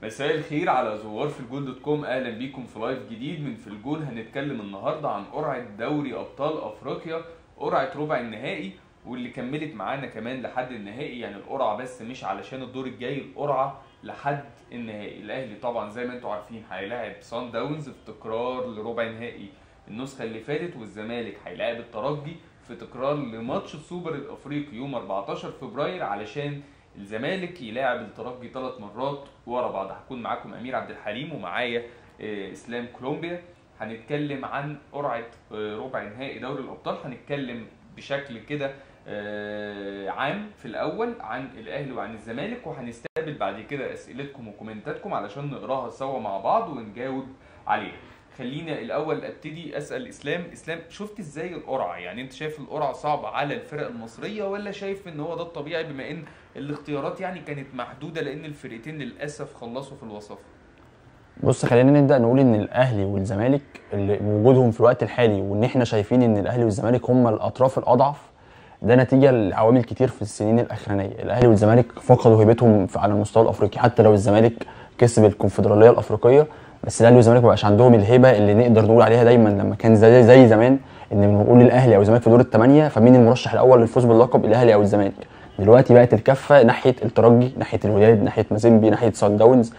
مساء الخير على زوار في الجول دوت كوم اهلا بيكم في لايف جديد من في الجول هنتكلم النهارده عن قرعه دوري ابطال افريقيا قرعه ربع النهائي واللي كملت معانا كمان لحد النهائي يعني القرعه بس مش علشان الدور الجاي القرعه لحد النهائي الاهلي طبعا زي ما انتم عارفين هيلاعب سان داونز في تكرار لربع نهائي النسخه اللي فاتت والزمالك هيلاعب الترجي في تكرار لماتش السوبر الافريقي يوم 14 فبراير علشان الزمالك يلاعب الترجي ثلاث مرات ورا بعض هكون معاكم امير عبد الحليم ومعايا آه، اسلام كولومبيا هنتكلم عن قرعه آه، ربع نهائي دوري الابطال هنتكلم بشكل كده آه، عام في الاول عن الاهلي وعن الزمالك وهنستقبل بعد كده اسئلتكم وكومنتاتكم علشان نقراها سوا مع بعض ونجاوب عليها خلينا الاول ابتدي اسال اسلام اسلام شفت ازاي القرعه يعني انت شايف القرعه صعبه على الفرق المصريه ولا شايف ان هو ده الطبيعي بما ان الاختيارات يعني كانت محدوده لان الفرقتين للاسف خلصوا في الوصف بص خلينا نبدا نقول ان الاهلي والزمالك اللي وجودهم في الوقت الحالي وان احنا شايفين ان الاهلي والزمالك هم الاطراف الاضعف ده نتيجه لعوامل كتير في السنين الاخرانيه الاهلي والزمالك فقدوا هيبتهم في- على المستوى الافريقي حتى لو الزمالك كسب الكونفدراليه الافريقيه بس الاهلي والزمالك مبقاش عندهم الهيبه اللي نقدر نقول عليها دايما لما كان زي زي زمان ان بنقول الاهلي او الزمالك في دور الثمانيه فمين المرشح الاول للفوز باللقب الاهلي او الزمالك دلوقتي بقت الكفه ناحيه الترجي ناحيه الوداد ناحيه مازيمبي ناحيه سان داونز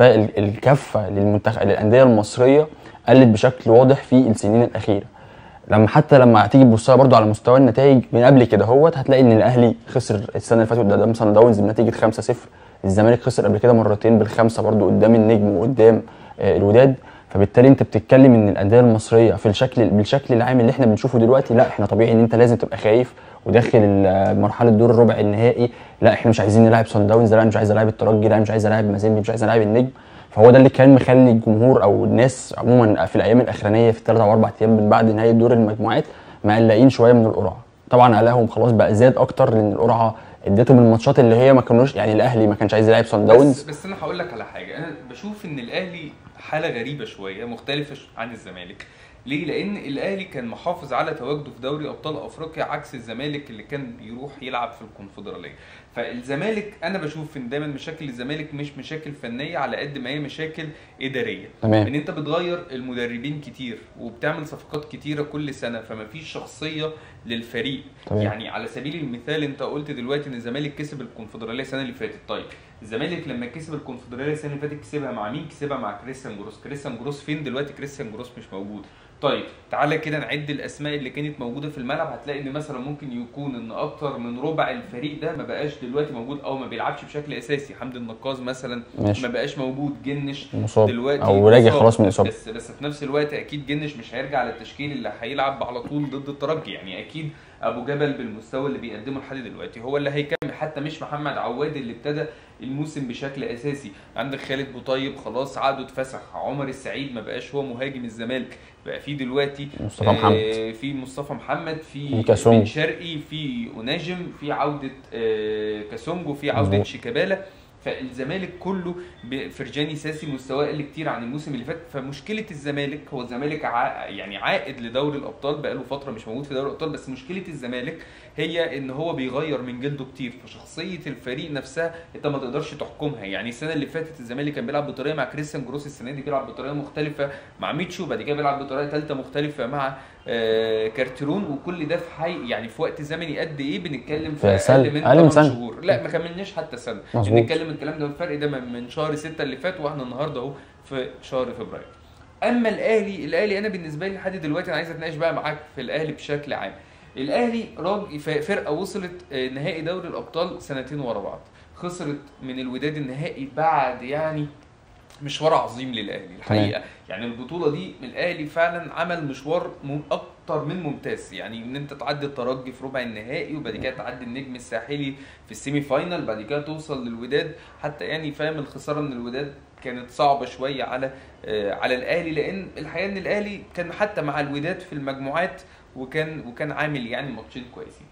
فالكفه للمنتخب للانديه المصريه قلت بشكل واضح في السنين الاخيره لما حتى لما هتيجي تبص لها برضو على مستوى النتائج من قبل كده هوت هتلاقي ان الاهلي خسر السنه اللي فاتت قدام سان داونز بنتيجه 5-0 الزمالك خسر قبل كده مرتين بالخمسه برضو قدام النجم وقدام آه، الوداد فبالتالي انت بتتكلم ان الانديه المصريه في الشكل بالشكل العام اللي احنا بنشوفه دلوقتي لا احنا طبيعي ان انت لازم تبقى خايف وداخل ال- مرحله دور الربع النهائي لا احنا مش عايزين نلعب سان داونز لا أنا مش عايز العب الترجي لا أنا مش عايز العب مازيمبي مش عايز العب النجم فهو ده اللي كان مخلي الجمهور او الناس عموما في الايام الاخرانيه في الثلاث او اربع ايام من بعد نهايه دور المجموعات مقلقين شويه من القرعه طبعا قلقهم خلاص بقى زاد اكتر لان القرعه اديتهم الماتشات اللي هي ما كانوش يعني الاهلي ما كانش عايز يلعب سان بس, داونز بس انا هقول لك على حاجه انا بشوف ان الاهلي حاله غريبه شويه مختلفه ش- عن الزمالك ليه لان الاهلي كان محافظ على تواجده في دوري ابطال افريقيا عكس الزمالك اللي كان بيروح يلعب في الكونفدراليه فالزمالك انا بشوف ان دايما مشاكل الزمالك مش مشاكل فنيه على قد ما هي مشاكل اداريه تمام ان انت بتغير المدربين كتير وبتعمل صفقات كتيره كل سنه فما فيش شخصيه للفريق تمام. يعني على سبيل المثال انت قلت دلوقتي ان الزمالك كسب الكونفدراليه السنه اللي فاتت طيب الزمالك لما كسب الكونفدراليه السنه اللي فاتت كسبها مع مين كسبها مع كريستيان جروس كريستيان جروس فين دلوقتي كريستيان جروس مش موجود طيب تعالى كده نعد الاسماء اللي كانت موجوده في الملعب هتلاقي ان مثلا ممكن يكون ان اكتر من ربع الفريق ده ما بقاش دلوقتي موجود او ما بيلعبش بشكل اساسي حمدي النقاز مثلا ماشي ما بقاش موجود جنش مصاب دلوقتي او راجع مصاب. خلاص من الاصابه بس بس في نفس الوقت اكيد جنش مش هيرجع للتشكيل اللي هيلعب على طول ضد الترجي يعني اكيد ابو جبل بالمستوى اللي بيقدمه لحد دلوقتي هو اللي هيكمل حتى مش محمد عواد اللي ابتدى الموسم بشكل اساسي عندك خالد بوطيب خلاص عقده اتفسخ عمر السعيد ما بقاش هو مهاجم الزمالك بقى في دلوقتي مصطفى محمد آه، في مصطفى محمد في في كاسونج. بن شرقي في اوناجم في عوده آه، كاسونج وفي عوده مظبوط. شيكابالا فالزمالك كله ب- فرجاني ساسي مستواه قل كتير عن الموسم اللي فات فمشكله الزمالك هو الزمالك ع... يعني عائد لدوري الابطال بقاله فتره مش موجود في دوري الابطال بس مشكله الزمالك هي ان هو بيغير من جلده كتير فشخصيه الفريق نفسها انت ما تقدرش تحكمها يعني السنه اللي فاتت الزمالك كان بيلعب بطريقه مع كريستيان جروس السنه دي بيلعب بطريقه مختلفه مع ميتشو بعد كده بيلعب بطريقه ثالثه مختلفه مع آه كارترون وكل ده في حي يعني في وقت زمني قد ايه بنتكلم في في سنة. اقل من أقل من 8 سنة. شهور لا ما كملناش حتى سنه مظبوط. بنتكلم الكلام ده الفرق ده من من شهر 6 اللي فات واحنا النهارده اهو في شهر فبراير اما الاهلي الاهلي انا بالنسبه لي لحد دلوقتي انا عايز اتناقش بقى معاك في الاهلي بشكل عام الاهلي راجل ف- فرقه وصلت آه، نهائي دوري الابطال سنتين ورا بعض خسرت من الوداد النهائي بعد يعني مشوار عظيم للاهلي الحقيقه يعني البطوله دي الاهلي فعلا عمل مشوار مم- اكتر من ممتاز يعني ان انت تعدي الترجي في ربع النهائي وبعد كده تعدي النجم الساحلي في السيمي فاينال بعد كده توصل للوداد حتى يعني فاهم الخساره من الوداد كانت صعبه شويه على آه، على الاهلي لان الحقيقه ان الاهلي كان حتى مع الوداد في المجموعات وكان وكان عامل يعني ماتشين كويسين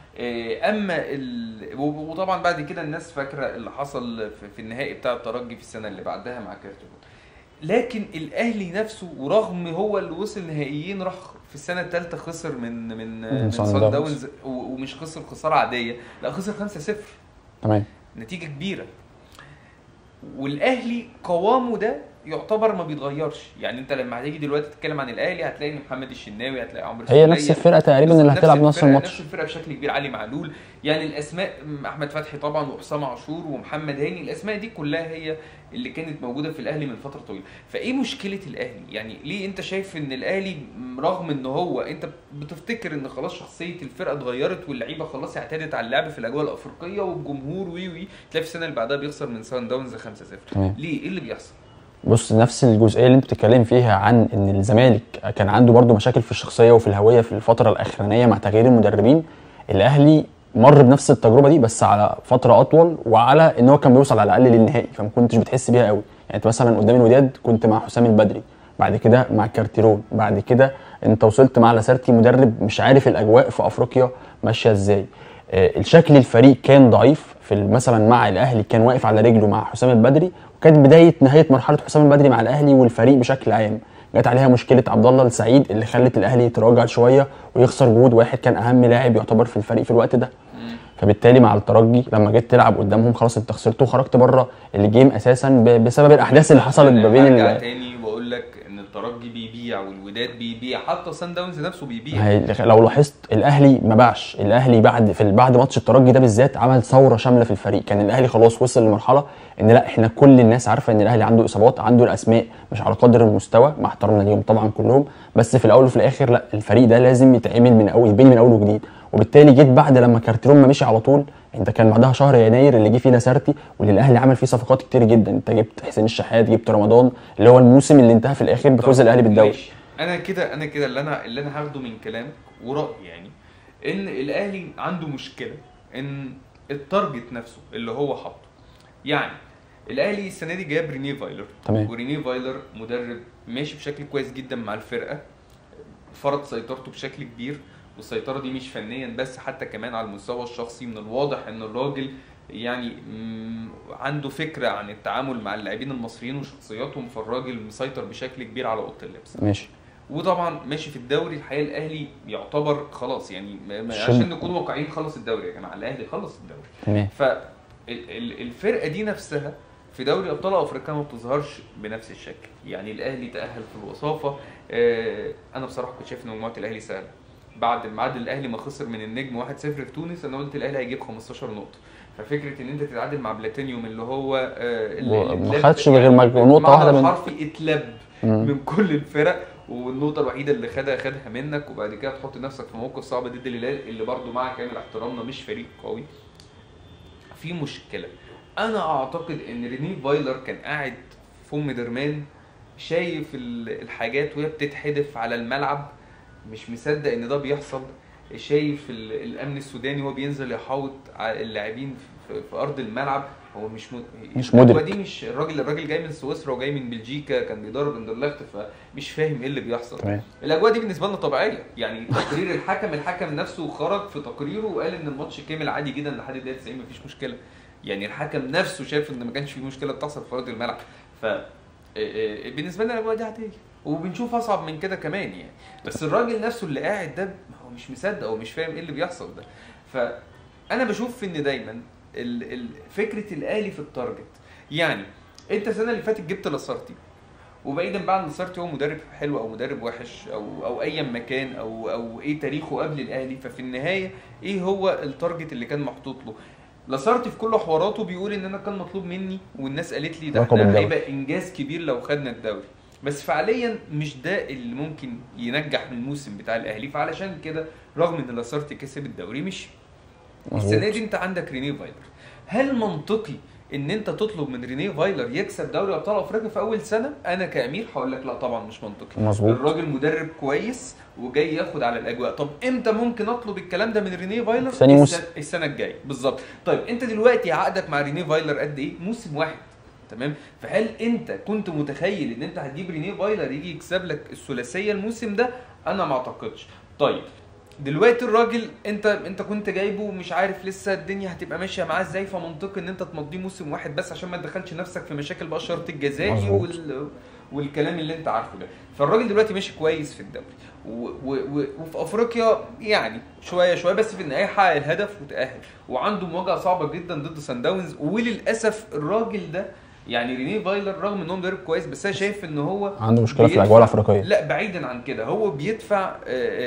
آه، اما ال... و- وطبعا بعد كده الناس فاكره اللي حصل في- في النهائي بتاع الترجي في السنه اللي بعدها مع كارتيرون لكن الاهلي نفسه ورغم هو اللي وصل نهائيين راح في السنه الثالثه خسر من من من صن صن داونز. داونز و- ومش خسر خساره عاديه لا خسر 5-0 تمام نتيجه كبيره والاهلي قوامه ده يعتبر ما بيتغيرش يعني انت لما هتيجي دلوقتي تتكلم عن الاهلي هتلاقي ان محمد الشناوي هتلاقي عمرو هي السولية، نفس الفرقه تقريبا اللي نفس هتلعب نفس الفرقة- الماتش نفس الفرقه بشكل كبير علي معلول يعني الاسماء م، احمد فتحي طبعا وحسام عاشور ومحمد هاني الاسماء دي كلها هي اللي كانت موجوده في الاهلي من فتره طويله فايه مشكله الاهلي يعني ليه انت شايف ان الاهلي م، رغم ان هو انت بتفتكر ان خلاص شخصيه الفرقه اتغيرت واللعيبه خلاص اعتادت على اللعب في الاجواء الافريقيه والجمهور وي وي تلاقي في السنه اللي بعدها بيخسر من سان داونز 5-0 تمام. ليه ايه اللي بيحصل بص نفس الجزئيه اللي انت بتتكلم فيها عن ان الزمالك كان عنده برضو مشاكل في الشخصيه وفي الهويه في الفتره الاخرانيه مع تغيير المدربين الاهلي مر بنفس التجربه دي بس على فتره اطول وعلى ان هو كان بيوصل على الاقل للنهائي فما كنتش بتحس بيها قوي يعني انت مثلا قدام الوداد كنت مع حسام البدري بعد كده مع كارتيرون بعد كده انت وصلت مع لاسارتي مدرب مش عارف الاجواء في افريقيا ماشيه ازاي آه، الشكل الفريق كان ضعيف في ال- مثلا مع الاهلي كان واقف على رجله مع حسام البدري وكانت بدايه نهايه مرحله حسام البدري مع الاهلي والفريق بشكل عام جت عليها مشكله عبد الله السعيد اللي خلت الاهلي يتراجع شويه ويخسر جهود واحد كان اهم لاعب يعتبر في الفريق في الوقت ده فبالتالي مع الترجي لما جيت تلعب قدامهم خلاص انت خسرت وخرجت بره الجيم اساسا ب- بسبب الاحداث اللي حصلت ما بين ارجع ال- تاني واقول لك ان الترجي بيبيع والوداد بيبيع حتى سان داونز نفسه بيبيع ما هي لو لاحظت الاهلي ما باعش الاهلي بعد في بعد ماتش الترجي ده بالذات عمل ثوره شامله في الفريق كان الاهلي خلاص وصل لمرحله ان لا احنا كل الناس عارفه ان الاهلي عنده اصابات عنده الاسماء مش على قدر المستوى مع احترامنا ليهم طبعا كلهم بس في الاول وفي الاخر لا الفريق ده لازم يتعمل من اول يتبني من اول وجديد وبالتالي جيت بعد لما كارتيرون ما مشي على طول انت كان بعدها شهر يناير اللي جه فيه لاسارتي واللي الاهلي عمل فيه صفقات كتير جدا انت جبت حسين الشحات جبت رمضان اللي هو الموسم اللي انتهى في الاخر بفوز الاهلي بالدوري ماشي. انا كده انا كده اللي انا اللي انا هاخده من كلامك ورايي يعني ان الاهلي عنده مشكله ان التارجت نفسه اللي هو حاطه يعني الاهلي السنه دي جاب رينيه فايلر تمام. ورينيه فايلر مدرب ماشي بشكل كويس جدا مع الفرقه فرض سيطرته بشكل كبير والسيطره دي مش فنيا بس حتى كمان على المستوى الشخصي من الواضح ان الراجل يعني مم، عنده فكره عن التعامل مع اللاعبين المصريين وشخصياتهم فالراجل مسيطر بشكل كبير على اوضه اللبس ماشي وطبعا ماشي في الدوري الحقيقه الاهلي يعتبر خلاص يعني ما- ما- شبه. عشان نكون واقعيين خلص الدوري يا جماعه الاهلي خلص الدوري تمام فالفرقه دي نفسها في دوري ابطال افريقيا ما بتظهرش بنفس الشكل يعني الاهلي تاهل في الوصافه آه، انا بصراحه كنت شايف ان مجموعه الاهلي سهله بعد الميعاد الاهلي ما خسر من النجم 1-0 في تونس انا قلت الاهلي هيجيب 15 نقطه ففكره ان انت تتعادل مع بلاتينيوم اللي هو آه، اللي- و- اللي ما اتلب- خدش غير مج- نقطة بالمعنى واحدة من- الحرفي اتلب مم. من كل الفرق والنقطة الوحيدة اللي خدها خدها منك وبعد كده تحط نفسك في موقف صعب ضد الهلال اللي برضو مع كامل احترامنا مش فريق قوي. في مشكلة. أنا أعتقد إن ريني فايلر كان قاعد في أم درمان شايف ال- الحاجات وهي بتتحدف على الملعب مش مصدق إن ده بيحصل شايف ال- الأمن السوداني وهو بينزل يحاوط على اللاعبين في, في أرض الملعب هو مش م... مش الأجواء مدرك. دي مش الراجل الراجل جاي من سويسرا وجاي من بلجيكا كان بيدرب اندرلخت فمش فاهم ايه اللي بيحصل تمام الاجواء دي بالنسبه لنا طبيعيه يعني تقرير الحكم الحكم نفسه خرج في تقريره وقال ان الماتش كامل عادي جدا لحد الدقيقه 90 مفيش مشكله يعني الحكم نفسه شايف ان ما كانش في مشكله بتحصل في ارض الملعب ف إيه إيه بالنسبه لنا الاجواء دي عاديه وبنشوف اصعب من كده كمان يعني بس الراجل نفسه اللي قاعد ده هو مش مصدق ومش فاهم ايه اللي بيحصل ده فانا بشوف ان دايما ال- ال- فكره الاهلي في التارجت يعني انت السنه اللي فاتت جبت لاسارتي وبعيدا بقى عن لاسارتي هو مدرب حلو او مدرب وحش او او ايا مكان او او ايه تاريخه قبل الاهلي ففي النهايه ايه هو التارجت اللي كان محطوط له لاسارتي في كل حواراته بيقول ان انا كان مطلوب مني والناس قالت لي ده لقب احنا الدوري. هيبقى انجاز كبير لو خدنا الدوري بس فعليا مش ده اللي ممكن ينجح من الموسم بتاع الاهلي فعلشان كده رغم ان لاسارتي كسب الدوري مش السنه مظبوط دي انت عندك رينيه فايلر هل منطقي ان انت تطلب من رينيه فايلر يكسب دوري ابطال افريقيا في اول سنه انا كامير هقول لك لا طبعا مش منطقي مظبوط الراجل مدرب كويس وجاي ياخد على الاجواء طب امتى ممكن اطلب الكلام ده من رينيه فايلر ثاني موسم. السنة- السنه الجايه بالظبط طيب انت دلوقتي عقدك مع رينيه فايلر قد ايه موسم واحد تمام فهل انت كنت متخيل ان انت هتجيب رينيه فايلر يجي يكسب لك الثلاثيه الموسم ده انا ما اعتقدش طيب دلوقتي الراجل انت انت كنت جايبه مش عارف لسه الدنيا هتبقى ماشيه معاه ازاي فمنطقي ان انت تمضيه موسم واحد بس عشان ما تدخلش نفسك في مشاكل بقى الشرط الجزائي مظبوط. وال والكلام اللي انت عارفه ده فالراجل دلوقتي ماشي كويس في الدوري و... و... و... وفي افريقيا يعني شويه شويه بس في النهايه حقق الهدف وتاهل وعنده مواجهه صعبه جدا ضد سان داونز وللاسف الراجل ده يعني رينيه فايلر رغم ان هو مدرب كويس بس انا شايف ان هو عنده مشكله في بيدفع- الاجواء الافريقيه لا بعيدا عن كده هو بيدفع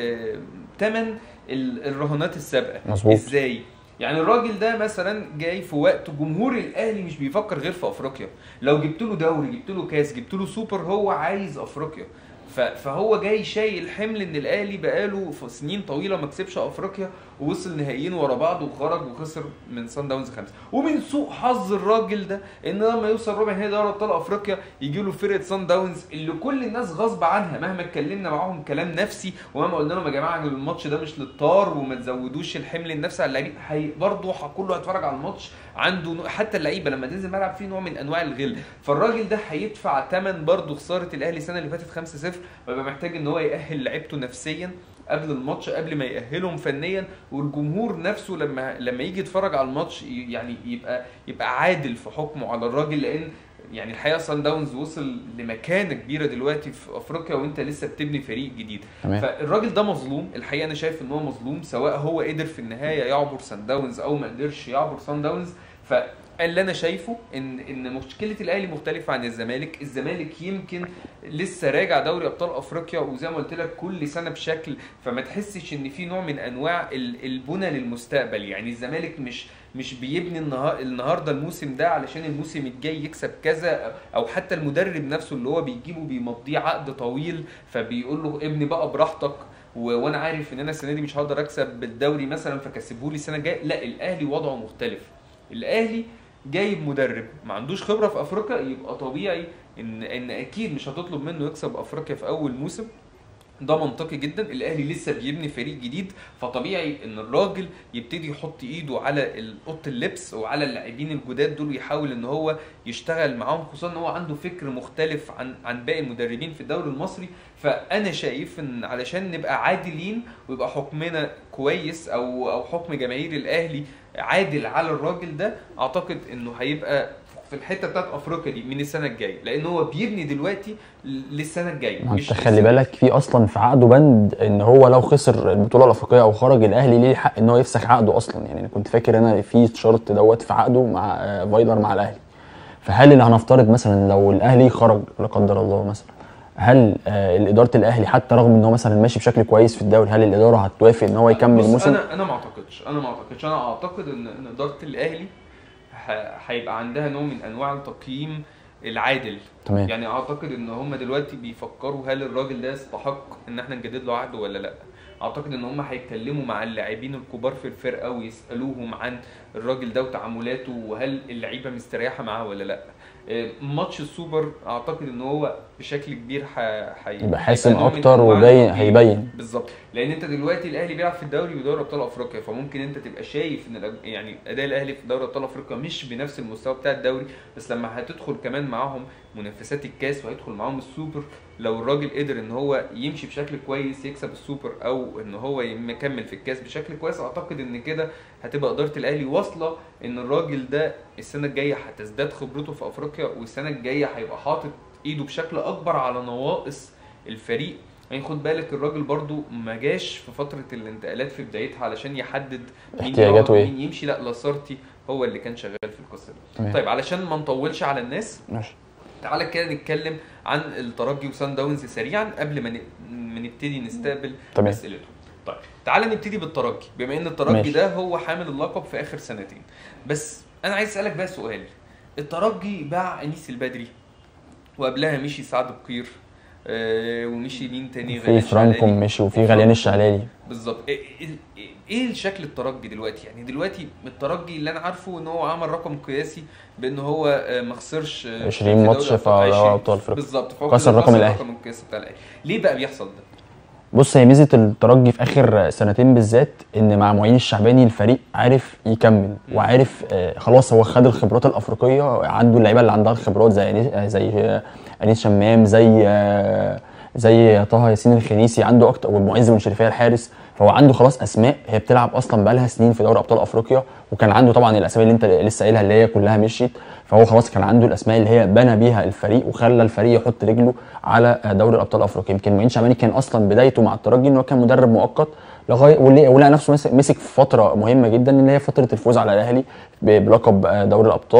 ثمن الرهانات السابقه مظبوط. ازاي يعني الراجل ده مثلا جاي في وقت جمهور الاهلي مش بيفكر غير في افريقيا لو جبت له دوري جبت له كاس جبت له سوبر هو عايز افريقيا ف- فهو جاي شايل حمل ان الاهلي بقاله في سنين طويله ما كسبش افريقيا ووصل نهائيين ورا بعض وخرج وخسر من سان داونز خمسه ومن سوء حظ الراجل ده ان لما يوصل ربع نهائي دوري ابطال افريقيا يجي له فرقه سان داونز اللي كل الناس غصب عنها مهما اتكلمنا معاهم كلام نفسي ومهما قلنا لهم يا جماعه إن الماتش ده مش للطار وما تزودوش الحمل النفسي على اللعيبه هي برضه ح- كله هيتفرج على الماتش عنده نوع- حتى اللعيبه لما تنزل الملعب فيه نوع من انواع الغل فالراجل ده هيدفع ثمن برضه خساره الاهلي السنه اللي فاتت 5-0 ويبقى محتاج ان هو يأهل لعيبته نفسيا قبل الماتش قبل ما يأهلهم فنيا والجمهور نفسه لما لما يجي يتفرج على الماتش ي- يعني يبقى يبقى عادل في حكمه على الراجل لان يعني الحقيقه سان داونز وصل لمكانه كبيره دلوقتي في افريقيا وانت لسه بتبني فريق جديد تمام فالراجل ده مظلوم الحقيقه انا شايف ان هو مظلوم سواء هو قدر في النهايه يعبر سان داونز او ما قدرش يعبر سان داونز فاللي انا شايفه ان ان مشكله الاهلي مختلفه عن الزمالك الزمالك يمكن لسه راجع دوري ابطال افريقيا وزي ما قلت لك كل سنه بشكل فما تحسش ان في نوع من انواع ال- البنى للمستقبل يعني الزمالك مش مش بيبني النهار النهارده الموسم ده علشان الموسم الجاي يكسب كذا او حتى المدرب نفسه اللي هو بيجيبه بيمضيه عقد طويل فبيقول له ابني بقى براحتك و- وانا عارف ان انا السنه دي مش هقدر اكسب بالدوري مثلا فكسبه لي السنه الجايه لا الاهلي وضعه مختلف الاهلي جايب مدرب ما عندوش خبره في افريقيا يبقى طبيعي ان ان اكيد مش هتطلب منه يكسب افريقيا في اول موسم ده منطقي جدا الاهلي لسه بيبني فريق جديد فطبيعي ان الراجل يبتدي يحط ايده على ال- اوضه اللبس وعلى اللاعبين الجداد دول ويحاول ان هو يشتغل معاهم خصوصا ان هو عنده فكر مختلف عن عن باقي المدربين في الدوري المصري فانا شايف ان علشان نبقى عادلين ويبقى حكمنا كويس او او حكم جماهير الاهلي عادل على الراجل ده اعتقد انه هيبقى في الحته بتاعت افريقيا دي من السنه الجايه لان هو بيبني دلوقتي للسنه الجايه ما انت خلي بالك في اصلا في عقده بند ان هو لو خسر البطوله الافريقيه او خرج الاهلي ليه حق ان هو يفسخ عقده اصلا يعني انا كنت فاكر انا في شرط دوت في عقده مع آه، فايلر مع الاهلي فهل اللي هنفترض مثلا لو الاهلي خرج لا قدر الله مثلا هل آه، اداره الاهلي حتى رغم ان هو مثلا ماشي بشكل كويس في الدوري هل الاداره هتوافق ان هو يكمل بص الموسم انا انا ما اعتقدش انا ما اعتقدش انا اعتقد ان ان اداره الاهلي ه- هيبقى عندها نوع من انواع التقييم العادل تمام يعني اعتقد ان هم دلوقتي بيفكروا هل الراجل ده يستحق ان احنا نجدد له عقده ولا لا اعتقد ان هم هيتكلموا مع اللاعبين الكبار في الفرقه ويسالوهم عن الراجل ده وتعاملاته وهل اللعيبه مستريحه معاه ولا لا آه، ماتش السوبر اعتقد ان هو بشكل كبير ح... حي... يبقى حاسم هيبقى نوع من اكتر أنواع وجاي التقييم. هيبين بالظبط لان انت دلوقتي الاهلي بيلعب في الدوري ودوري ابطال افريقيا فممكن انت تبقى شايف ان الأج- يعني اداء الاهلي في دوري ابطال افريقيا مش بنفس المستوى بتاع الدوري بس لما هتدخل كمان معاهم منافسات الكاس وهيدخل معاهم السوبر لو الراجل قدر ان هو يمشي بشكل كويس يكسب السوبر او ان هو يكمل في الكاس بشكل كويس اعتقد ان كده هتبقى اداره الاهلي واصله ان الراجل ده السنه الجايه هتزداد خبرته في افريقيا والسنه الجايه هيبقى حاطط ايده بشكل اكبر على نواقص الفريق يعني خد بالك الراجل برضو ما جاش في فتره الانتقالات في بدايتها علشان يحدد مين احتياجاته يقعد إيه؟ ومين يمشي لا لاسارتي هو اللي كان شغال في القصه دي تمام. طيب علشان ما نطولش على الناس ماشي تعالى كده نتكلم عن الترجي وسان داونز سريعا قبل ما ن- ما نبتدي نستقبل تمام. اسئلتهم طيب تعالى نبتدي بالترجي بما ان الترجي ماشي. ده هو حامل اللقب في اخر سنتين بس انا عايز اسالك بقى سؤال الترجي باع انيس البدري وقبلها مشي سعد بقير آه ومشي مين تاني في غالي فرانكوم الشعلاني. مشي وفي غليان الشعلالي بالظبط ايه إيه- ايه شكل الترجي دلوقتي يعني دلوقتي الترجي اللي انا عارفه ان هو عمل رقم قياسي بان هو آه، ما خسرش آه، 20 في دوري ماتش في أبطال- دوري 20 أبطال أفريقيا. بالظبط فهو كسر كده رقم الأهلي. الرقم القياسي بتاع الاهلي ليه بقى بيحصل ده؟ بص هي ميزه الترجي في اخر سنتين بالذات ان مع معين الشعباني الفريق عارف يكمل وعارف آه، خلاص هو خد الخبرات الافريقيه عنده اللعيبه اللي عندها الخبرات زي أنيس- آه، زي آه، انيس شمام زي آه، زي طه ياسين الخنيسي عنده اكتر والمعز بن شريفيه الحارس فهو عنده خلاص اسماء هي بتلعب اصلا بقالها سنين في دوري ابطال افريقيا وكان عنده طبعا الاسامي اللي انت لسه قايلها اللي هي كلها مشيت فهو خلاص كان عنده الاسماء اللي هي بنى بيها الفريق وخلى الفريق يحط رجله على دوري الابطال الافريقي يمكن معين شعباني كان اصلا بدايته مع الترجي ان هو كان مدرب مؤقت لغايه واللي- ولقى نفسه مسك- مسك في فتره مهمه جدا اللي هي فتره الفوز على الاهلي ب- بلقب آه، دوري الابطال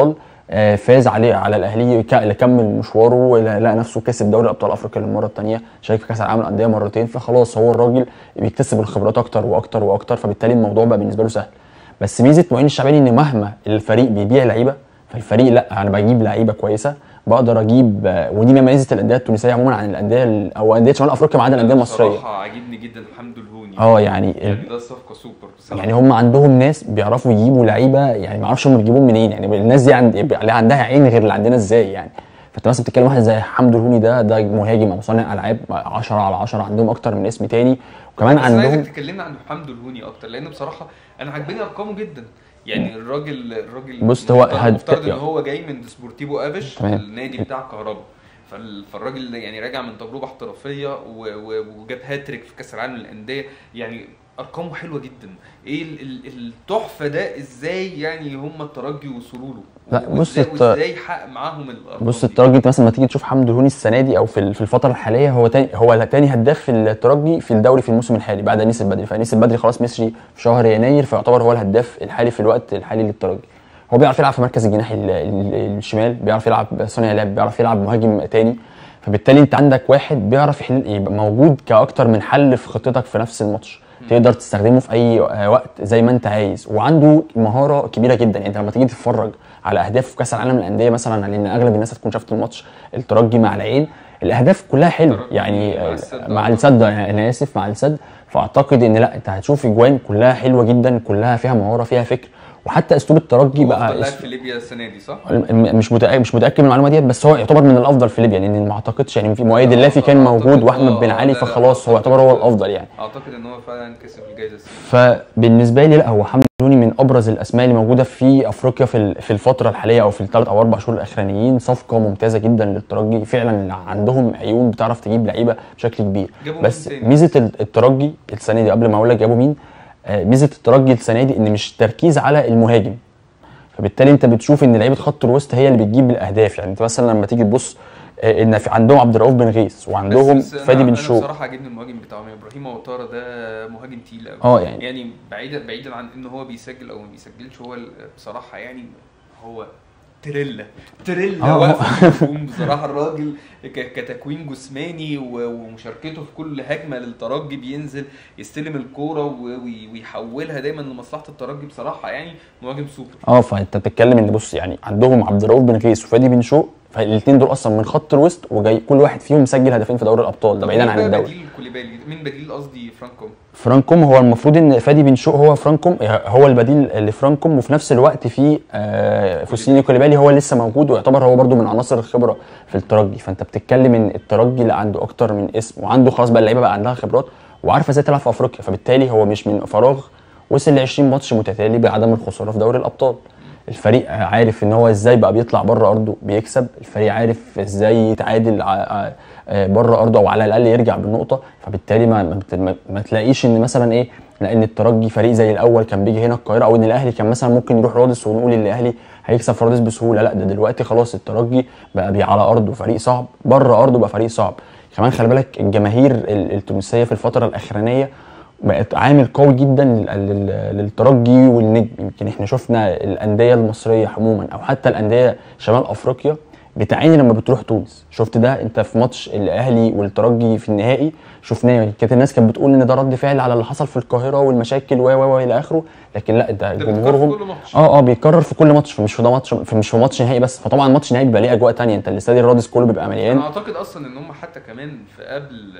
آه، فاز عليه على الاهلي ك- كمل مشواره لقى نفسه كسب دوري ابطال افريقيا للمره الثانيه شارك في كاس العالم للانديه مرتين فخلاص هو الراجل بيكتسب الخبرات اكتر واكتر واكتر فبالتالي الموضوع بقى بالنسبه له سهل بس ميزه معين الشعباني ان مهما الفريق بيبيع لعيبه فالفريق لا انا بجيب لعيبه كويسه بقدر اجيب آه، ودي من ميزه الانديه التونسيه عموما عن الانديه ال- او انديه شمال افريقيا ما عدا الانديه المصريه بصراحه عاجبني جدا حمدو الهوني اه يعني يعني ده صفقه سوبر بصراحه يعني هم عندهم ناس بيعرفوا يجيبوا لعيبه يعني ما اعرفش هم بيجيبوهم منين يعني الناس دي عند يبقى عليها عندها عين غير اللي عندنا ازاي يعني فانت مثلا بتتكلم واحد زي حمدو الهوني ده ده مهاجم او صانع العاب 10 على 10 عندهم اكتر من اسم تاني وكمان بس انا عندهم عايزك تكلمنا عن حمدو الهوني اكتر لان بصراحه انا عاجباني ارقامه جدا يعني الراجل الراجل بص، هو مفترض- هد- مفترض ان يعني- هو جاي من سبورتيفو افيش تمام. النادي بتاع كهربا فال- فالراجل ده يعني راجع من تجربه احترافيه و- و- وجاب هاتريك في كاس العالم للانديه يعني ارقامه حلوه جدا ايه ال- ال- التحفه ده ازاي يعني هم الترجي وصلوا له لا، بص وازاي, الت- وإزاي حقق معاهم الارقام بص دي؟ الترجي انت مثلا لما تيجي تشوف حمدو الهوني السنه دي او في ال- في الفتره الحاليه هو تاني هو تاني هداف في الترجي في الدوري في الموسم الحالي بعد انيس البدري فانيس البدري خلاص مشي في شهر يناير فيعتبر هو الهداف الحالي في الوقت الحالي للترجي هو بيعرف يلعب في مركز الجناح ال- ال- الشمال بيعرف يلعب صانع لعب بيعرف يلعب مهاجم تاني فبالتالي انت عندك واحد بيعرف يحل يبقى موجود كاكتر من حل في خطتك في نفس الماتش تقدر تستخدمه في اي آه، وقت زي ما انت عايز وعنده مهاره كبيره جدا يعني انت لما تيجي تتفرج على اهداف في كاس العالم للانديه مثلا لان اغلب الناس هتكون شافت الماتش الترجي مع العين الاهداف كلها حلوه الترجي يعني مع آه، السد. مع السد يعني انا اسف مع السد فاعتقد ان لا انت هتشوف اجوان كلها حلوه جدا كلها فيها مهاره فيها فكر وحتى اسلوب الترجي هو بقى افضل لاعب أس- في ليبيا السنه دي صح؟ الم- مش متاكد مش متاكد من المعلومه ديت بس هو يعتبر من الافضل في ليبيا لان ما اعتقدش يعني في مؤيد اللافي كان أعتقد- موجود واحمد آه، بن آه، علي لا، لا، فخلاص هو أعتقد- يعتبر هو الافضل يعني اعتقد ان هو فعلا كسب الجائزه السنه فبالنسبه لي لا هو حمدي الهوني من ابرز الاسماء اللي موجوده في افريقيا في ال- في الفتره الحاليه او في الثلاث او اربع شهور الاخرانيين صفقه ممتازه جدا للترجي فعلا عندهم عيون بتعرف تجيب لعيبه بشكل كبير جابوا بس مين تاني؟ ميزه ال- الترجي السنه دي قبل ما اقول لك جابوا مين آه، ميزه الترجي السنه دي ان مش تركيز على المهاجم فبالتالي انت بتشوف ان لعيبه خط الوسط هي اللي بتجيب الاهداف يعني انت مثلا لما تيجي تبص آه، ان في عندهم عبد الرؤوف بن غيث وعندهم بس- بس فادي أنا- بن انا شوق بصراحه عاجبني المهاجم بتاعهم ابراهيم اوتارا ده مهاجم تقيل قوي اه يعني يعني بعيدا بعيدا عن ان هو بيسجل او ما بيسجلش هو ال- بصراحه يعني هو تريلا تريلا آه، واقف في الهجوم بصراحه الراجل ك- كتكوين جسماني و- ومشاركته في كل هجمه للترجي بينزل يستلم الكوره و- وي- ويحولها دايما لمصلحه الترجي بصراحه يعني مهاجم سوبر اه فانت بتتكلم ان بص يعني عندهم عبد الرؤوف بن غيث وفادي بن شوق فالاثنين دول اصلا من خط الوسط وجاي كل واحد فيهم مسجل هدفين في دوري الابطال ده طب بعيدا مين عن بقى الدوري بديل كوليبالي مين بديل قصدي فرانكوم فرانكوم هو المفروض ان فادي بن شوق هو فرانكوم هو البديل لفرانكوم وفي نفس الوقت في آه فوسيني كوليبالي هو لسه موجود ويعتبر هو برده من عناصر الخبره في الترجي فانت بتتكلم ان الترجي اللي عنده اكتر من اسم وعنده خلاص بقى اللعيبه بقى عندها خبرات وعارفه ازاي تلعب في افريقيا فبالتالي هو مش من فراغ وصل ل 20 ماتش متتالي بعدم الخساره في دوري الابطال الفريق عارف ان هو ازاي بقى بيطلع بره ارضه بيكسب الفريق عارف ازاي يتعادل ع- ع- بره ارضه او على الاقل يرجع بالنقطه فبالتالي ما ما, بت- ما, ما تلاقيش ان مثلا ايه لان الترجي فريق زي الاول كان بيجي هنا القاهره او ان الاهلي كان مثلا ممكن يروح رادس ونقول ان الاهلي هيكسب في رادس بسهوله لا ده دلوقتي خلاص الترجي بقى بي على ارضه فريق صعب بره ارضه بقى فريق صعب كمان خلي بالك الجماهير ال- التونسيه في الفتره الاخرانيه بقت عامل قوي جدا لل- لل- للترجي والنجم يمكن احنا شفنا الانديه المصريه عموما او حتى الانديه شمال افريقيا بتعاني لما بتروح تونس شفت ده انت في ماتش الاهلي والترجي في النهائي شفناه كانت الناس كانت بتقول ان ده رد فعل على اللي حصل في القاهره والمشاكل و و و الى اخره لكن لا ده ده بيتكرر في جمهورهم كل ماتش. اه اه بيتكرر في كل ماتش فمش في ده ماتش في مش في ماتش نهائي بس فطبعا ماتش نهائي بيبقى ليه اجواء تانية انت الاستاد الرادس كله بيبقى مليان انا اعتقد اصلا ان هم حتى كمان في قبل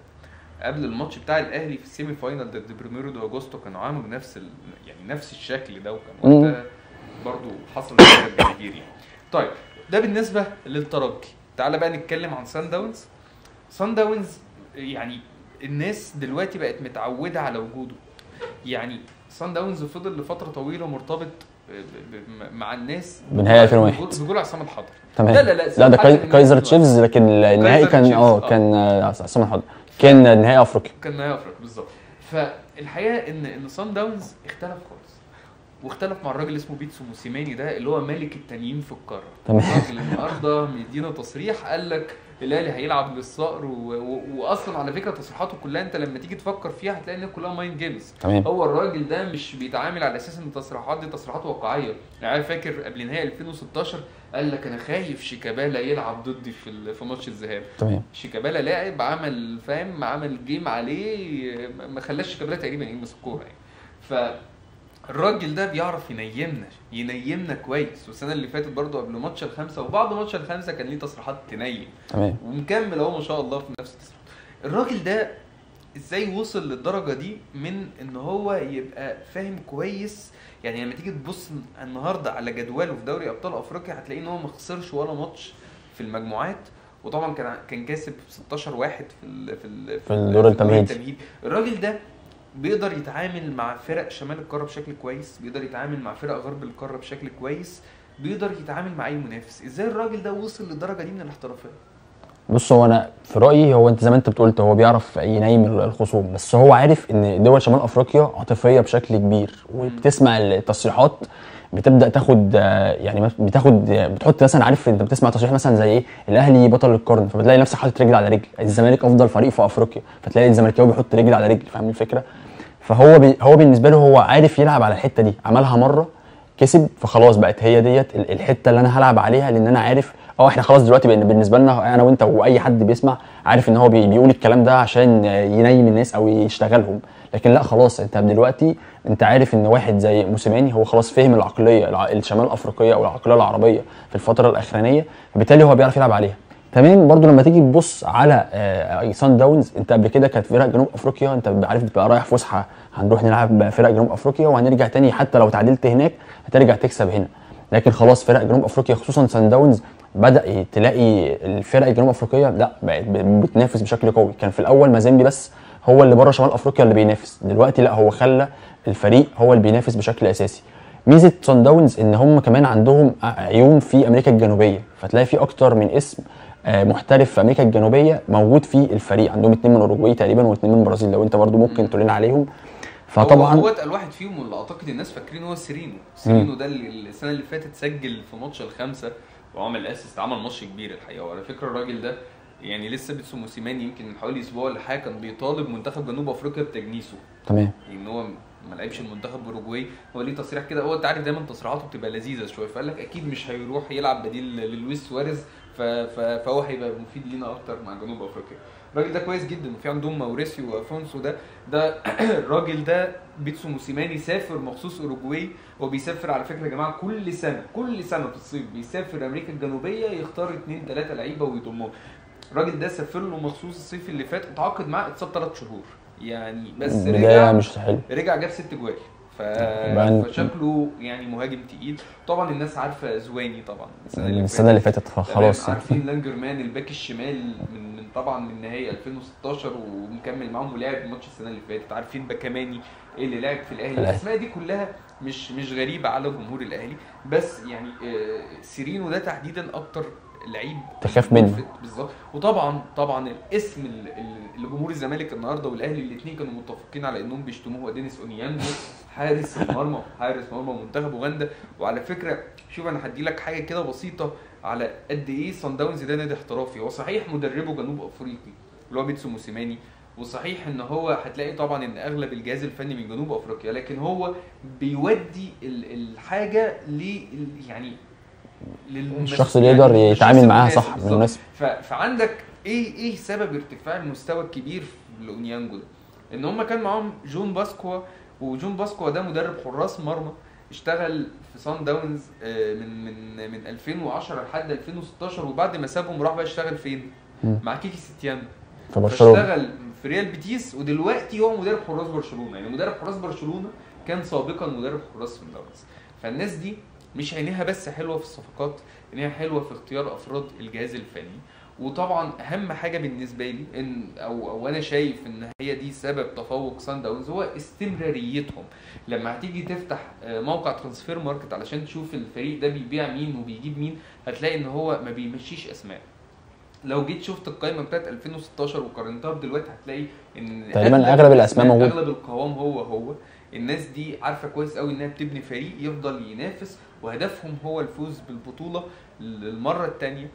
قبل الماتش بتاع الاهلي في السيمي فاينال ضد بريميرو دو اجوستو كانوا عملوا نفس ال... يعني نفس الشكل ده وكان مم. وقتها برضه حصل مشكله الجماهير يعني. طيب ده بالنسبه للترجي تعال بقى نتكلم عن سان داونز سان داونز يعني الناس دلوقتي بقت متعوده على وجوده يعني سان داونز فضل لفتره طويله مرتبط ب- ب- مع الناس بنهاية 2001. بجول- بجول عصام الحضري تمام لا لا لا لا ده حتى كاي- النهائي كايزر دلوقتي. تشيفز لكن النهائي كايزر كان تشيفز، اه آه. كان آه، عصام الحضري كان نهائي افريقيا كان نهائي افريقيا بالظبط فالحقيقه ان ان سان داونز اختلف خالص واختلف مع الراجل اسمه بيتسو موسيماني ده اللي هو ملك التانيين في القاره تمام. الراجل النهارده مدينا تصريح قال لك الاهلي هيلعب للصقر و... و... واصلا على فكره تصريحاته كلها انت لما تيجي تفكر فيها هتلاقي انها كلها مايند جيمز تمام هو الراجل ده مش بيتعامل على اساس ان التصريحات دي تصريحات واقعيه يعني أنا فاكر قبل نهائي 2016 قال لك انا خايف شيكابالا يلعب ضدي في ال- في ماتش الذهاب تمام شيكابالا لاعب عمل فاهم عمل جيم عليه ما- ما خلاش شيكابالا تقريبا يلمس الكوره يعني ف الراجل ده بيعرف ينيمنا ينيمنا كويس والسنه اللي فاتت برضه قبل ماتش الخمسه وبعد ماتش الخمسه كان ليه تصريحات تنيم تمام ومكمل اهو ما شاء الله في نفس التصريحات الراجل ده ازاي وصل للدرجه دي من ان هو يبقى فاهم كويس يعني لما تيجي تبص النهارده على جدوله في دوري ابطال افريقيا هتلاقي ان هو ما خسرش ولا ماتش في المجموعات وطبعا كان كان كاسب 16 واحد في ال في ال في الدور التمهيدي. التمهيدي الراجل ده بيقدر يتعامل مع فرق شمال القاره بشكل كويس بيقدر يتعامل مع فرق غرب القاره بشكل كويس بيقدر يتعامل مع اي منافس ازاي الراجل ده وصل للدرجه دي من الاحترافيه بص هو انا في رايي هو انت زي ما انت بتقول هو بيعرف ينيم الخصوم بس هو عارف ان دول شمال افريقيا عاطفيه بشكل كبير وبتسمع التصريحات بتبدا تاخد آه، يعني بتاخد بتحط مثلا عارف انت بتسمع تصريح مثلا زي ايه الاهلي بطل القرن فبتلاقي نفسك حاطط رجل على رجل الزمالك افضل فريق في افريقيا فتلاقي الزمالكاوي بيحط رجل على رجل فاهم الفكره فهو بي هو بالنسبه له هو عارف يلعب على الحته دي عملها مره كسب فخلاص بقت هي ديت ال- الحته اللي انا هلعب عليها لان انا عارف اه احنا خلاص دلوقتي بقينا بالنسبه لنا انا وانت واي حد بيسمع عارف ان هو بي بيقول الكلام ده عشان ينيم الناس او يشتغلهم لكن لا خلاص انت دلوقتي انت عارف ان واحد زي موسيماني هو خلاص فهم العقليه الع- الشمال الافريقيه او العقليه العربيه في الفتره الاخرانيه فبالتالي هو بيعرف يلعب عليها تمام برضو لما تيجي تبص على آه سان داونز انت قبل كده كانت فرق جنوب افريقيا انت بتبقى عارف بتبقى رايح فسحه هنروح نلعب فرق جنوب افريقيا وهنرجع تاني حتى لو تعادلت هناك هترجع تكسب هنا لكن خلاص فرق جنوب افريقيا خصوصا سان داونز بدا تلاقي الفرق الجنوب افريقيه لا بقت ب- بتنافس بشكل قوي كان في الاول مازيمبي بس هو اللي بره شمال افريقيا اللي بينافس دلوقتي لا هو خلى الفريق هو اللي بينافس بشكل اساسي ميزه سان داونز ان هم كمان عندهم عيون في امريكا الجنوبيه فتلاقي في اكتر من اسم آه، محترف في امريكا الجنوبيه موجود في الفريق عندهم اتنين من اوروجواي تقريبا واتنين من البرازيل لو انت برضو ممكن تقول لنا عليهم هو فطبعا هو اتقل واحد فيهم واللي اعتقد الناس فاكرين هو سيرينو سيرينو ده اللي السنه اللي فاتت سجل في ماتش الخمسه وعمل اسيست عمل ماتش كبير الحقيقه وعلى فكره الراجل ده يعني لسه بيتسو موسيماني يمكن من حوالي اسبوع ولا حاجه كان بيطالب منتخب جنوب افريقيا بتجنيسه تمام ان هو ما لعبش المنتخب اوروجواي هو ليه تصريح كده هو انت عارف دايما تصريحاته بتبقى لذيذه شويه فقال لك اكيد مش هيروح يلعب بديل للويس سواريز ف- ف- فهو هيبقى مفيد لينا اكتر مع جنوب افريقيا الراجل ده كويس جدا وفي عندهم ماوريسيو وافونسو ده ده الراجل ده بيتسو موسيماني سافر مخصوص اوروجواي هو بيسافر على فكره يا جماعه كل سنه كل سنه في الصيف بيسافر امريكا الجنوبيه يختار اثنين ثلاثه لعيبه ويضمهم الراجل ده سافر له مخصوص الصيف اللي فات اتعاقد معاه اتصاب ثلاث شهور يعني بس بدايه رجع مش حلو رجع جاب ست جوال ف... يبقى أنت- فشكله يعني مهاجم تقيل طبعا الناس عارفه زواني طبعا السنه اللي السنه اللي فاتت تمام، فخلاص يعني. عارفين لانجرمان الباك الشمال من من طبعا من نهائي 2016 ومكمل معاهم ولعب ماتش السنه اللي فاتت عارفين باكاماني اللي لعب في الاهلي الأهلي. الاسماء دي كلها مش مش غريبه على جمهور الاهلي بس يعني آه، سيرينو ده تحديدا اكتر لعيب تخاف منه. ملفت بالظبط وطبعا طبعا الاسم ال- ال- اللي جمهور الزمالك النهارده والاهلي الاثنين كانوا متفقين على انهم بيشتموه هو دينيس اونيانجو حارس المرمى حارس مرمى منتخب اوغندا وعلى فكره شوف انا هدي لك حاجه كده بسيطه على قد ايه صن داونز ده نادي احترافي هو صحيح مدربه جنوب افريقي اللي هو بيتسو موسيماني وصحيح ان هو هتلاقي طبعا ان اغلب الجهاز الفني من جنوب افريقيا لكن هو بيودي ال- الحاجه ل يعني للمس- الشخص اللي يقدر يعني الشخص يتعامل معاها المناسب صح بالظبط. بالمناسبه ف- فعندك ايه ايه سبب ارتفاع المستوى الكبير في الاونيانجو ده؟ ان هم كان معاهم جون باسكوا وجون باسكوا ده مدرب حراس مرمى اشتغل في سان داونز آه، من من من 2010 لحد 2016 وبعد ما سابهم راح بقى اشتغل فين؟ مم. مع كيكي ستيان في برشلونه فاشتغل في ريال بيتيس ودلوقتي هو مدرب حراس برشلونه يعني مدرب حراس برشلونه كان سابقا مدرب حراس سان داونز فالناس دي مش عينيها بس حلوه في الصفقات عينيها حلوه في اختيار افراد الجهاز الفني وطبعا اهم حاجه بالنسبه لي ان او او انا شايف ان هي دي سبب تفوق سان داونز هو استمراريتهم لما هتيجي تفتح آه، موقع ترانسفير ماركت علشان تشوف الفريق ده بيبيع مين وبيجيب مين هتلاقي ان هو ما بيمشيش اسماء لو جيت شفت القائمه بتاعت 2016 وقارنتها بدلوقتي هتلاقي ان تقريباً أغلب الأسماء موجودة. اغلب القوام هو هو الناس دي عارفه كويس قوي انها بتبني فريق يفضل ينافس وهدفهم هو الفوز بالبطوله للمره الثانيه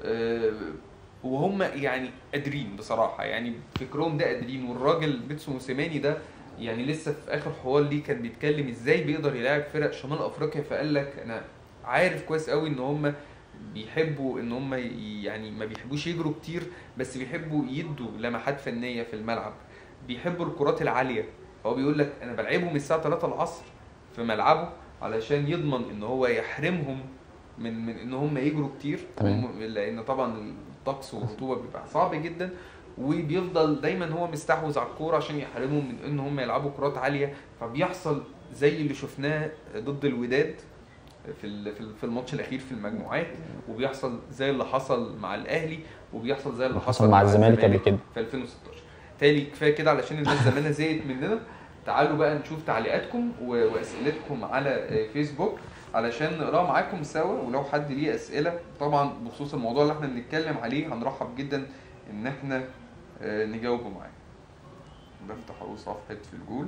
وهم يعني قادرين بصراحه يعني فكرهم ده قادرين والراجل بيتسو موسيماني ده يعني لسه في اخر حوار ليه كان بيتكلم ازاي بيقدر يلاعب فرق شمال افريقيا فقال لك انا عارف كويس قوي ان هم بيحبوا ان هم يعني ما بيحبوش يجروا كتير بس بيحبوا يدوا لمحات فنيه في الملعب بيحبوا الكرات العاليه هو بيقول لك انا بلعبهم الساعه 3 العصر في ملعبه علشان يضمن ان هو يحرمهم من من ان هم يجروا كتير تمام. لان طبعا الطقس والرطوبه بيبقى صعب جدا وبيفضل دايما هو مستحوذ على الكوره عشان يحرمهم من ان هم يلعبوا كرات عاليه فبيحصل زي اللي شفناه ضد الوداد في ال- في ال- في الماتش الاخير في المجموعات وبيحصل زي اللي حصل مع الاهلي وبيحصل زي اللي حصل مع الزمالك قبل كده في 2016 تالي كفايه كده علشان الناس زمانها زهقت مننا تعالوا بقى نشوف تعليقاتكم و- واسئلتكم على آه، فيسبوك علشان نقراها معاكم سوا ولو حد ليه اسئله طبعا بخصوص الموضوع اللي احنا بنتكلم عليه هنرحب جدا ان احنا آه، نجاوبه معاه بفتح اهو صفحه في الجول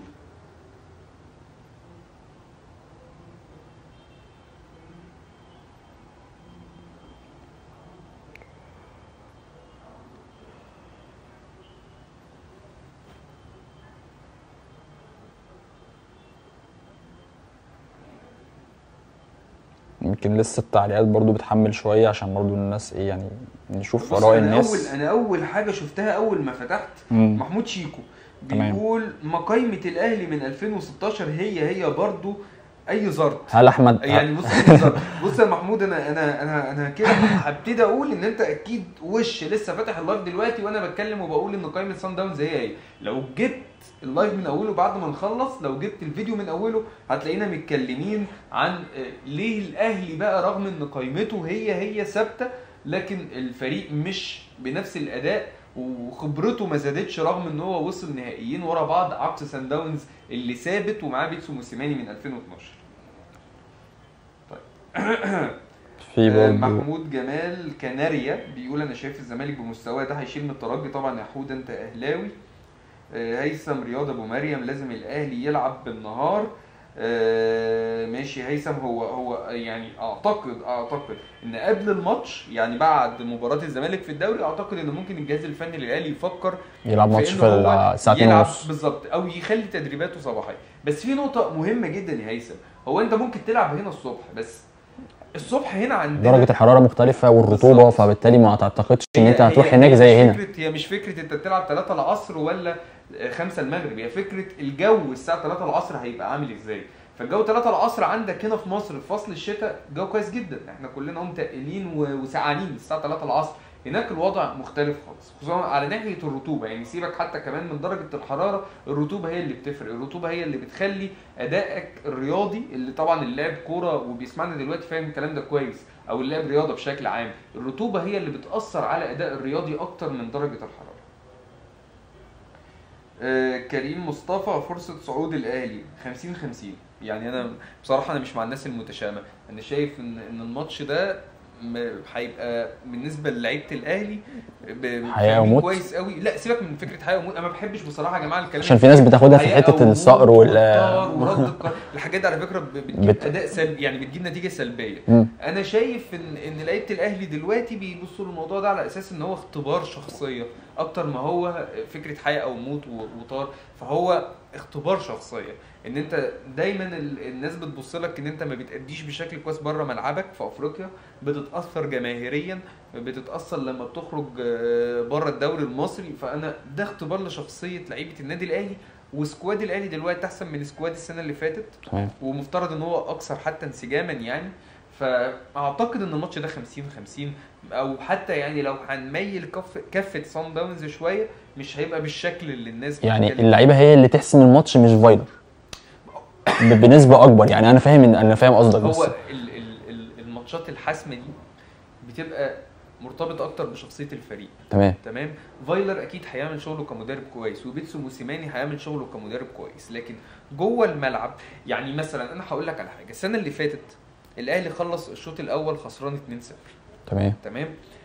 يمكن لسه التعليقات برضو بتحمل شويه عشان برضو الناس ايه يعني نشوف بص، اراء انا الناس اول انا اول حاجه شفتها اول ما فتحت مم. محمود شيكو تمام. بيقول مقايمه الاهلي من 2016 هي هي برضو اي زرط هل احمد يعني بص أي زرط. بص يا محمود انا انا انا انا كده هبتدي اقول ان انت اكيد وش لسه فاتح اللايف دلوقتي وانا بتكلم وبقول ان قائمه سان داونز هي هي لو جبت اللايف من اوله بعد ما نخلص لو جبت الفيديو من اوله هتلاقينا متكلمين عن آه، ليه الاهلي بقى رغم ان قائمته هي هي ثابته لكن الفريق مش بنفس الاداء وخبرته ما زادتش رغم ان هو وصل نهائيين ورا بعض عكس سان داونز اللي ثابت ومعاه بيتسو موسيماني من 2012 في آه، برضو محمود جمال كناريا بيقول انا شايف الزمالك بمستواه ده هيشيل من الترجي طبعا يا حود انت اهلاوي آه، هيثم رياض ابو مريم لازم الاهلي يلعب بالنهار آه، ماشي هيثم هو هو يعني اعتقد اعتقد ان قبل الماتش يعني بعد مباراه الزمالك في الدوري اعتقد ان ممكن الجهاز الفني للاهلي يفكر يلعب ماتش إن في هو الساعه 2 يلعب ونص بالظبط او يخلي تدريباته صباحيه بس في نقطه مهمه جدا يا هيثم هو انت ممكن تلعب هنا الصبح بس الصبح هنا عندنا درجه الحراره مختلفه والرطوبه بالظبط. فبالتالي ما تعتقدش ان هي- انت هتروح هي- هناك هي زي مش هنا فكرة هي مش فكره انت بتلعب 3 العصر ولا 5 المغرب هي فكره الجو الساعه 3 العصر هيبقى عامل ازاي فالجو 3 العصر عندك هنا في مصر في فصل الشتاء جو كويس جدا احنا كلنا هم متقلين و- وسقعانين الساعه 3 العصر هناك الوضع مختلف خالص خصوصا على ناحيه الرطوبه يعني سيبك حتى كمان من درجه الحراره الرطوبه هي اللي بتفرق الرطوبه هي اللي بتخلي ادائك الرياضي اللي طبعا اللي لعب كوره وبيسمعنا دلوقتي فاهم الكلام ده كويس او اللي لعب رياضه بشكل عام الرطوبه هي اللي بتاثر على اداء الرياضي اكتر من درجه الحراره آه كريم مصطفى فرصه صعود الاهلي 50 50 يعني انا بصراحه انا مش مع الناس المتشائمه انا شايف ان ان الماتش ده م- هيبقى بالنسبه للعيبه الاهلي ب- حياة وموت. كويس قوي لا سيبك من فكره حياه وموت انا ما بحبش بصراحه يا جماعه الكلام عشان في ناس بتاخدها في حياة حته وموت الصقر وال والطار ورد القرار الحاجات دي على فكره ب- بتجيب بت- اداء سلبي يعني بتجيب نتيجه سلبيه مم. انا شايف ان ان لعيبه الاهلي دلوقتي بيبصوا للموضوع ده على اساس ان هو اختبار شخصيه اكتر ما هو فكره حياه او موت و- وطار فهو اختبار شخصيه ان انت دايما ال- الناس بتبص لك ان انت ما بتاديش بشكل كويس بره ملعبك في افريقيا بتتاثر جماهيريا بتتاثر لما بتخرج آه، بره الدوري المصري فانا ده اختبار لشخصيه لعيبه النادي الاهلي وسكواد الاهلي دلوقتي احسن من سكواد السنه اللي فاتت تمام ومفترض ان هو اكثر حتى انسجاما يعني فاعتقد ان الماتش ده 50 50 او حتى يعني لو هنميل كف كفه صن داونز شويه مش هيبقى بالشكل اللي الناس يعني بتتكلم اللعيبه هي اللي تحسم الماتش مش فايلر ب- بنسبه اكبر يعني انا فاهم إن- انا فاهم قصدك بس هو ال ال ال الماتشات الحاسمه دي بتبقى مرتبطه اكتر بشخصيه الفريق تمام تمام فايلر اكيد هيعمل شغله كمدرب كويس وبيتسو موسيماني هيعمل شغله كمدرب كويس لكن جوه الملعب يعني مثلا انا هقول لك على حاجه السنه اللي فاتت الاهلي خلص الشوط الاول خسران 2-0 تمام تمام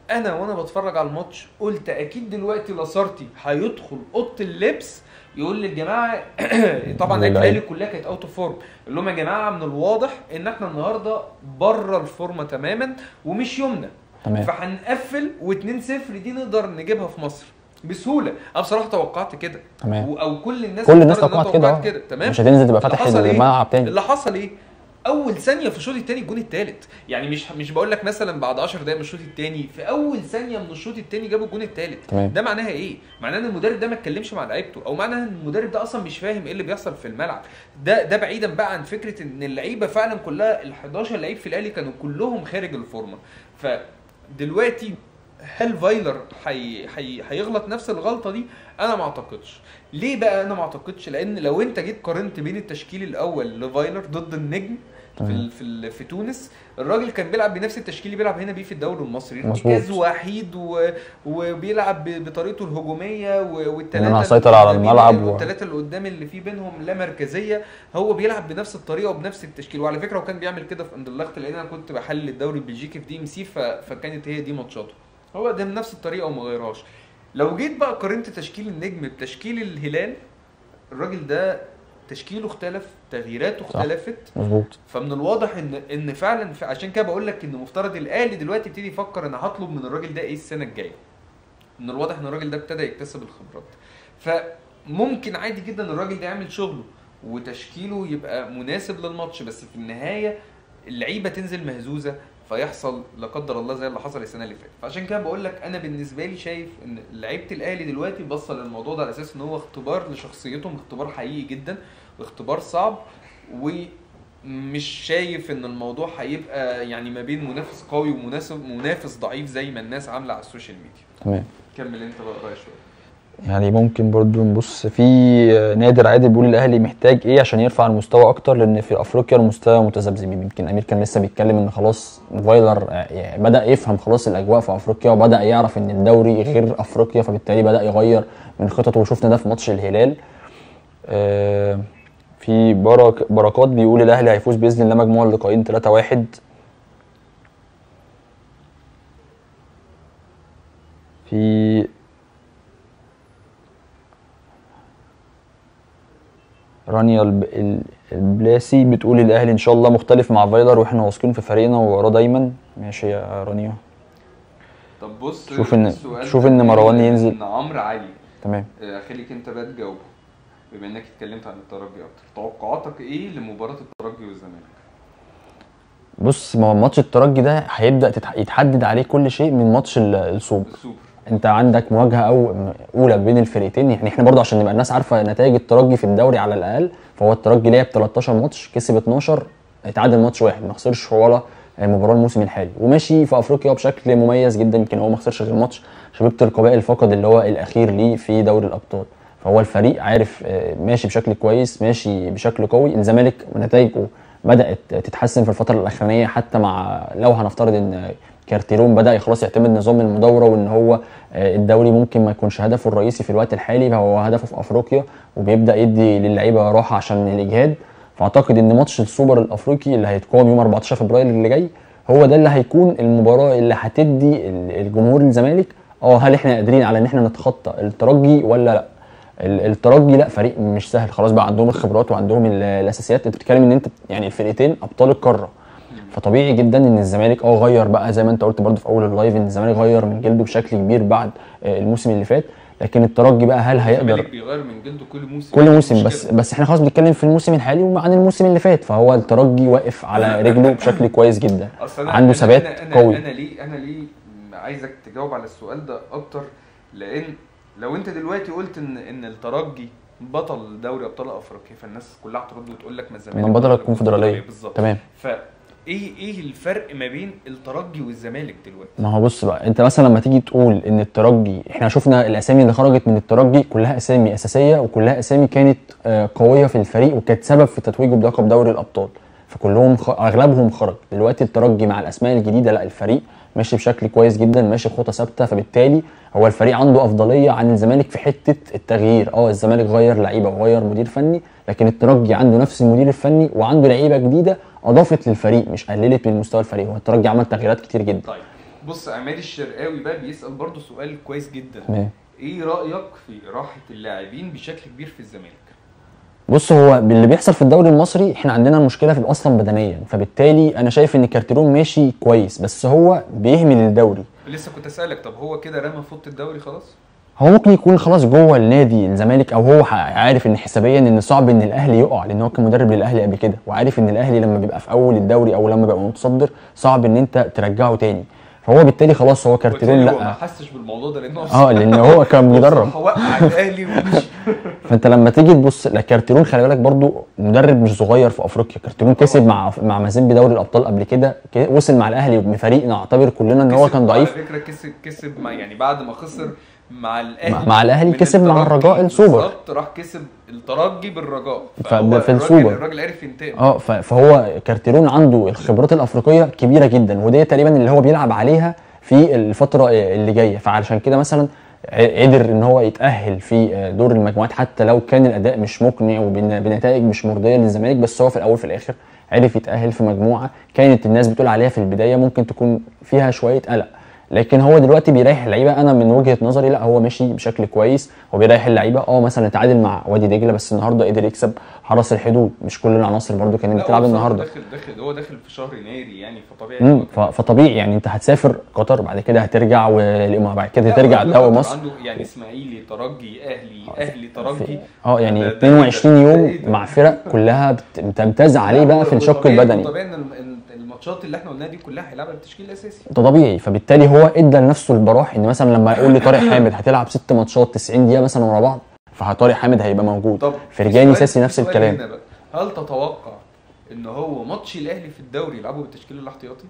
انا وانا بتفرج على الماتش قلت اكيد دلوقتي لاسارتي هيدخل اوضه اللبس يقول للجماعه طبعا للعيبة. الاهلي كلها كانت اوت اوف فورم يقول لهم يا جماعه من الواضح ان احنا النهارده بره الفورمه تماما ومش يومنا تمام فهنقفل و2-0 دي نقدر نجيبها في مصر بسهوله انا بصراحه توقعت كده تمام و- او كل الناس كل الناس افترض إنها توقعت كده آه. كده تمام مش هتنزل تبقى اللي فاتح حصل إيه؟ الملعب تاني اللي حصل ايه اول ثانيه في الشوط الثاني الجون الثالث يعني مش مش بقول لك مثلا بعد 10 دقايق من الشوط الثاني في اول ثانيه من الشوط الثاني جابوا الجون الثالث تمام ده معناها ايه معناها ان المدرب ده ما اتكلمش مع لعيبته او معناها ان المدرب ده اصلا مش فاهم ايه اللي بيحصل في الملعب ده ده بعيدا بقى عن فكره ان اللعيبه فعلا كلها ال 11 لعيب في الاهلي كانوا كلهم خارج الفورمه فدلوقتي هل فايلر حي... حي... هيغلط نفس الغلطه دي انا ما اعتقدش ليه بقى انا ما اعتقدش لان لو انت جيت قارنت بين التشكيل الاول لفايلر ضد النجم في تمام. ال... في, ال... في تونس الراجل كان بيلعب بنفس التشكيل اللي بيلعب هنا بيه في الدوري المصري مظبوط. ارتكاز وحيد و... وبيلعب ب... بطريقته الهجوميه و... إن والثلاثه أنا هسيطر على الملعب و- والثلاثه اللي قدام اللي في بينهم لا مركزيه هو بيلعب بنفس الطريقه وبنفس التشكيل وعلى فكره هو كان بيعمل كده في اندرلخت لان انا كنت بحلل الدوري البلجيكي في دي ام سي ف... فكانت هي دي ماتشاته هو ده بنفس الطريقه وما غيرهاش لو جيت بقى قارنت تشكيل النجم بتشكيل الهلال الراجل ده تشكيله اختلف تغييراته صح. اختلفت مظبوط فمن الواضح ان ان فعلا ف- عشان كده بقول لك ان مفترض الاهلي دلوقتي يبتدي يفكر انا هطلب من الراجل ده ايه السنه الجايه من الواضح ان الراجل ده ابتدى يكتسب الخبرات فممكن عادي جدا الراجل ده يعمل شغله وتشكيله يبقى مناسب للماتش بس في النهايه اللعيبه تنزل مهزوزه فيحصل لا قدر الله زي اللي حصل السنه اللي فاتت فعشان كده بقول لك انا بالنسبه لي شايف ان لعيبه الاهلي دلوقتي بص للموضوع ده على اساس ان هو اختبار لشخصيتهم اختبار حقيقي جدا واختبار صعب ومش شايف ان الموضوع هيبقى يعني ما بين منافس قوي ومنافس منافس ضعيف زي ما الناس عامله على السوشيال ميديا تمام كمل انت بقى رايك شويه يعني ممكن برضو نبص في نادر عادل بيقول الاهلي محتاج ايه عشان يرفع المستوى اكتر لان في افريقيا المستوى متذبذبين يمكن امير كان لسه بيتكلم ان خلاص فايلر يعني بدا يفهم خلاص الاجواء في افريقيا وبدا يعرف ان الدوري غير افريقيا فبالتالي بدا يغير من خططه وشفنا ده في ماتش الهلال آه، في برك بركات بيقول الاهلي هيفوز باذن الله مجموع اللقاءين 3-1 في رانيا الب... ال- البلاسي بتقول الاهلي ان شاء الله مختلف مع فايلر واحنا واثقين في فريقنا ووراه دايما ماشي يا رانيا طب بص شوف إن- السؤال شوف ده إن مروان ينزل. ان عمرو علي تمام آه، خليك انت بقى تجاوبه بما انك اتكلمت عن الترجي اكتر توقعاتك ايه لمباراه الترجي والزمالك بص ما هو ماتش الترجي ده هيبدا تتح... يتحدد عليه كل شيء من ماتش ال- السوبر السوبر انت عندك مواجهه او اولى بين الفريقين يعني احنا برضه عشان نبقى الناس عارفه نتائج الترجي في الدوري على الاقل فهو الترجي لعب 13 ماتش كسب 12 اتعادل ماتش واحد ما خسرش ولا مباراه الموسم الحالي وماشي في افريقيا بشكل مميز جدا يمكن هو ما خسرش غير ماتش شبيبه القبائل فقد اللي هو الاخير ليه في دوري الابطال فهو الفريق عارف آه، ماشي بشكل كويس ماشي بشكل قوي الزمالك نتائجه بدات تتحسن في الفتره الاخرانيه حتى مع لو هنفترض ان كارتيرون بدا خلاص يعتمد نظام المدوره وان هو آه، الدوري ممكن ما يكونش هدفه الرئيسي في الوقت الحالي فهو هدفه في افريقيا وبيبدا يدي للعيبه راحه عشان الاجهاد فاعتقد ان ماتش السوبر الافريقي اللي هيتقام يوم 14 فبراير اللي جاي هو ده اللي هيكون المباراه اللي هتدي ال- الجمهور الزمالك اه هل احنا قادرين على ان احنا نتخطى الترجي ولا لا ال- الترجي لا فريق مش سهل خلاص بقى عندهم الخبرات وعندهم ال- الاساسيات انت بتتكلم ان انت يعني الفرقتين ابطال القاره فطبيعي جدا ان الزمالك اه غير بقى زي ما انت قلت برضو في اول اللايف ان الزمالك غير من جلده بشكل كبير بعد آه، الموسم اللي فات لكن الترجي بقى هل هيقدر الزمالك بيغير من جلده كل موسم كل موسم مش بس كده. بس احنا خلاص بنتكلم في الموسم الحالي وعن الموسم اللي فات فهو الترجي واقف على رجله بشكل كويس جدا اصل انا عنده أنا- ثبات أنا- أنا قوي. انا ليه انا ليه عايزك تجاوب على السؤال ده اكتر لان لو انت دلوقتي قلت ان ان الترجي بطل دوري ابطال افريقيا فالناس كلها هترد وتقول لك ما الزمالك من بطل الكونفدراليه بالظبط تمام فايه ايه الفرق ما بين الترجي والزمالك دلوقتي ما هو بص بقى انت مثلا لما تيجي تقول ان الترجي احنا شفنا الاسامي اللي خرجت من الترجي كلها اسامي اساسيه وكلها اسامي كانت آه، قويه في الفريق وكانت سبب في تتويجه بلقب دوري الابطال فكلهم خ... اغلبهم خرج دلوقتي الترجي مع الاسماء الجديده لا الفريق ماشي بشكل كويس جدا ماشي بخطى ثابته فبالتالي هو الفريق عنده افضليه عن الزمالك في حته التغيير اه الزمالك غير لعيبه وغير مدير فني لكن الترجي عنده نفس المدير الفني وعنده لعيبه جديده اضافت للفريق مش قللت من مستوى الفريق هو الترجي عمل تغييرات كتير جدا طيب بص عماد الشرقاوي بقى بيسال برضه سؤال كويس جدا تمام ايه رايك في راحه اللاعبين بشكل كبير في الزمالك بص هو اللي بيحصل في الدوري المصري احنا عندنا المشكله في اصلا بدنيا فبالتالي انا شايف ان كارتيرون ماشي كويس بس هو بيهمل الدوري لسه كنت اسالك طب هو كده رمى فوط الدوري خلاص هو ممكن يكون خلاص جوه النادي الزمالك او هو ح- عارف ان حسابيا ان صعب ان الاهلي يقع لان هو كان مدرب للاهلي قبل كده وعارف ان الاهلي لما بيبقى في اول الدوري او لما بيبقى متصدر صعب ان انت ترجعه تاني فهو بالتالي خلاص هو كارتيرون وبالتالي هو ما لا حسش بالموضوع ده لانه اه لان هو كان بيدرب بصراحة وقع الاهلي ومشي فانت لما تيجي تبص لا كارتيرون خلي بالك برضو مدرب مش صغير في افريقيا كارتيرون كسب مع مع مازيمبي دوري الابطال قبل كده ك- وصل مع الاهلي بفريق نعتبر كلنا ان هو كسب- كان ضعيف على فكره كسب كسب مع يعني بعد ما خسر مع الاهلي مع- مع الأهلي من كسب مع الترجي الرجاء السوبر. بالظبط راح كسب الترجي بالرجاء ف- فهو في الراجل- السوبر. الراجل عرف ينتقم اه ف- فهو كارتيرون عنده الخبرات الافريقيه كبيره جدا ودي تقريبا اللي هو بيلعب عليها في الفتره اللي جايه فعلشان كده مثلا ع- قدر ان هو يتاهل في دور المجموعات حتى لو كان الاداء مش مقنع وبنتائج مش مرضيه للزمالك بس هو في الاول في الاخر عرف يتاهل في مجموعه كانت الناس بتقول عليها في البدايه ممكن تكون فيها شويه قلق لكن هو دلوقتي بيريح اللعيبه انا من وجهه نظري لا هو ماشي بشكل كويس هو بيريح اللعيبه اه مثلا تعادل مع وادي دجله بس النهارده قدر يكسب حرس الحدود مش كل العناصر برده كانت لا، بتلعب هو بصراحة النهارده داخل داخل هو داخل في شهر يناير يعني فطبيعي امم هو ف- فطبيعي يعني انت هتسافر قطر بعد كده هترجع وبعد كده لا، ترجع عنده تدور قطر، مصر عنده يعني اسماعيلي ترجي اهلي اهلي ترجي اه يعني ده- ده- 22 ده- يوم ده- ده- مع فرق كلها بت- بتمتاز عليه بقى في الشق وطبيعي- البدني طبيعي ان الم- الماتشات اللي احنا قلناها دي كلها هيلعبها بالتشكيل الاساسي ده طبيعي فبالتالي هو ادى لنفسه البراح ان مثلا لما يقول لطارق حامد هتلعب ست ماتشات 90 دقيقه مثلا ورا بعض فطارق حامد هيبقى موجود طب فرجاني سؤال- ساسي نفس سؤال الكلام هنا بقى. هل تتوقع ان هو ماتش الاهلي في الدوري يلعبه بالتشكيل الاحتياطي؟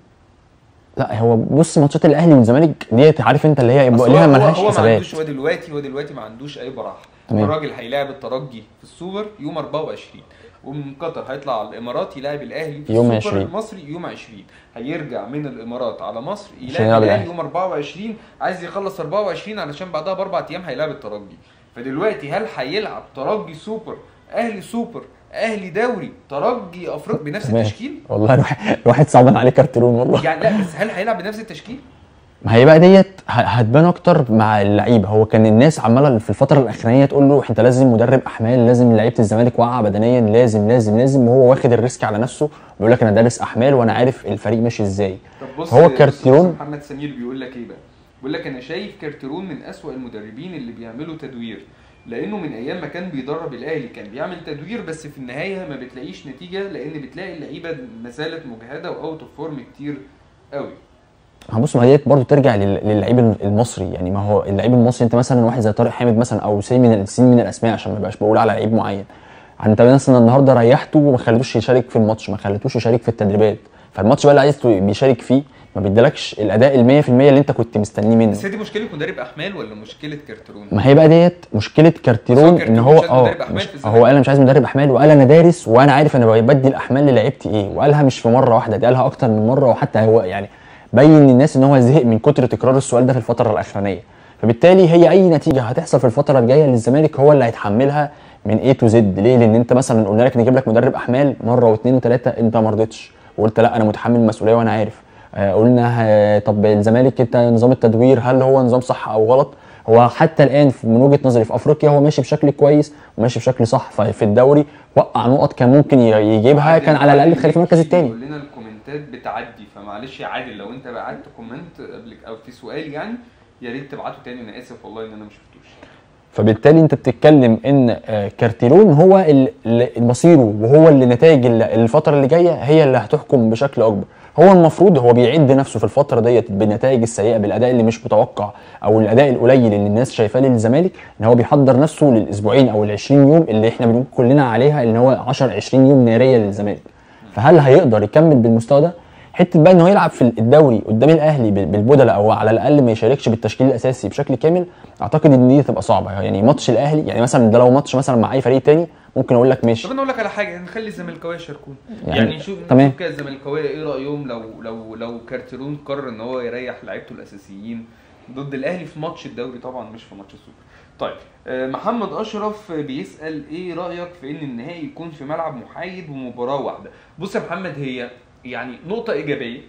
لا هو بص ماتشات الاهلي والزمالك ديت عارف انت اللي هي أصل يبقى هو- ليها هو- ملهاش هو ما حسابات عندوش هو دلوقتي هو دلوقتي ما عندوش اي براح تمام. الراجل هيلاعب الترجي في السوبر يوم 24 ومن قطر هيطلع على الامارات يلاعب الاهلي في يوم السوبر 20. المصري يوم 20 هيرجع من الامارات على مصر يلعب يلاعب الاهلي الأهلي. يوم 24 عايز يخلص 24 علشان بعدها باربع ايام هيلاعب الترجي فدلوقتي هل هيلعب ترجي سوبر اهلي سوبر اهلي دوري ترجي افريقيا بنفس تمام. التشكيل والله الواحد الواحد صعبان عليه كارتيرون والله يعني لا بس هل هيلعب بنفس التشكيل ما هي بقى ديت ه- هتبان اكتر مع اللعيبه هو كان الناس عماله في الفتره الاخرانيه تقول له انت لازم مدرب احمال لازم لعيبه الزمالك واقعه بدنيا لازم لازم لازم وهو واخد الريسك على نفسه بيقول لك انا دارس احمال وانا عارف الفريق ماشي ازاي طب بص هو بص- كارتيرون- بص محمد سمير بيقول لك ايه بقى بيقول لك انا شايف كارتيرون من اسوأ المدربين اللي بيعملوا تدوير لانه من ايام ما كان بيدرب الاهلي كان بيعمل تدوير بس في النهايه ما بتلاقيش نتيجه لان بتلاقي اللعيبه ما زالت مجهده واوت اوف فورم كتير قوي ما بص ما ديت برضه ترجع لل- للعيب المصري يعني ما هو اللعيب المصري انت مثلا واحد زي طارق حامد مثلا او سين من ال- سين من الاسماء عشان ما بقاش بقول على لعيب معين انت مثلا النهارده ريحته وما خليتوش يشارك في الماتش ما خليتوش يشارك في التدريبات فالماتش بقى اللي عايز بيشارك فيه ما بيديلكش الاداء ال 100% اللي انت كنت مستنيه منه بس هي دي مشكله مدرب احمال ولا مشكله كارتيرون؟ ما هي بقى ديت مشكله بس كارتيرون هو ان كارتيرون هو مش عايز اه مدرب أحمال مش في الزمالك. هو قال انا مش عايز مدرب احمال وقال انا دارس وانا عارف انا بدي الاحمال للعيبتي ايه وقالها مش في مره واحده دي قالها اكتر من مره وحتى هو يعني بين للناس ان هو زهق من كتر تكرار السؤال ده في الفتره الاخرانيه فبالتالي هي اي نتيجه هتحصل في الفتره الجايه للزمالك هو اللي هيتحملها من اي تو زد ليه لان انت مثلا قلنا لك نجيب لك مدرب احمال مره واثنين وثلاثه انت ما رضيتش وقلت لا انا متحمل المسؤوليه وانا عارف آه، قلنا آه، طب الزمالك انت نظام التدوير هل هو نظام صح او غلط هو حتى الان في- من وجهه نظري في افريقيا هو ماشي بشكل كويس وماشي بشكل صح ففي الدوري وقع نقط كان ممكن ي- يجيبها كان على الاقل يخلي في المركز الثاني يقول لنا الكومنتات بتعدي فمعلش يا عادل لو انت بعت كومنت قبل او في سؤال يعني يا ريت تبعته تاني انا اسف والله ان انا ما شفتوش فبالتالي انت بتتكلم ان آه، كارتيرون هو ال- ال- مصيره وهو اللي نتائج ال- الفتره اللي جايه هي اللي هتحكم بشكل اكبر هو المفروض هو بيعد نفسه في الفتره ديت بالنتائج السيئه بالاداء اللي مش متوقع او الاداء القليل اللي الناس شايفاه للزمالك ان هو بيحضر نفسه للاسبوعين او ال 20 يوم اللي احنا بنقول كلنا عليها ان هو 10 20 يوم ناريه للزمالك فهل هيقدر يكمل بالمستوى ده حته بقى ان هو يلعب في الدوري قدام الاهلي بال- بالبدلاء او على الاقل ما يشاركش بالتشكيل الاساسي بشكل كامل اعتقد ان دي تبقى صعبه يعني ماتش الاهلي يعني مثلا ده لو ماتش مثلا مع اي فريق تاني ممكن اقول لك ماشي طب انا اقول لك على حاجه نخلي الزملكاويه يشاركون يعني يعني, نشوف تمام. نشوف كده الزملكاويه ايه رايهم لو لو لو كارتيرون قرر ان هو يريح لعيبته الاساسيين ضد الاهلي في ماتش الدوري طبعا مش في ماتش السوبر طيب آه، محمد اشرف بيسال ايه رايك في ان النهائي يكون في ملعب محايد ومباراه واحده بص يا محمد هي يعني نقطه ايجابيه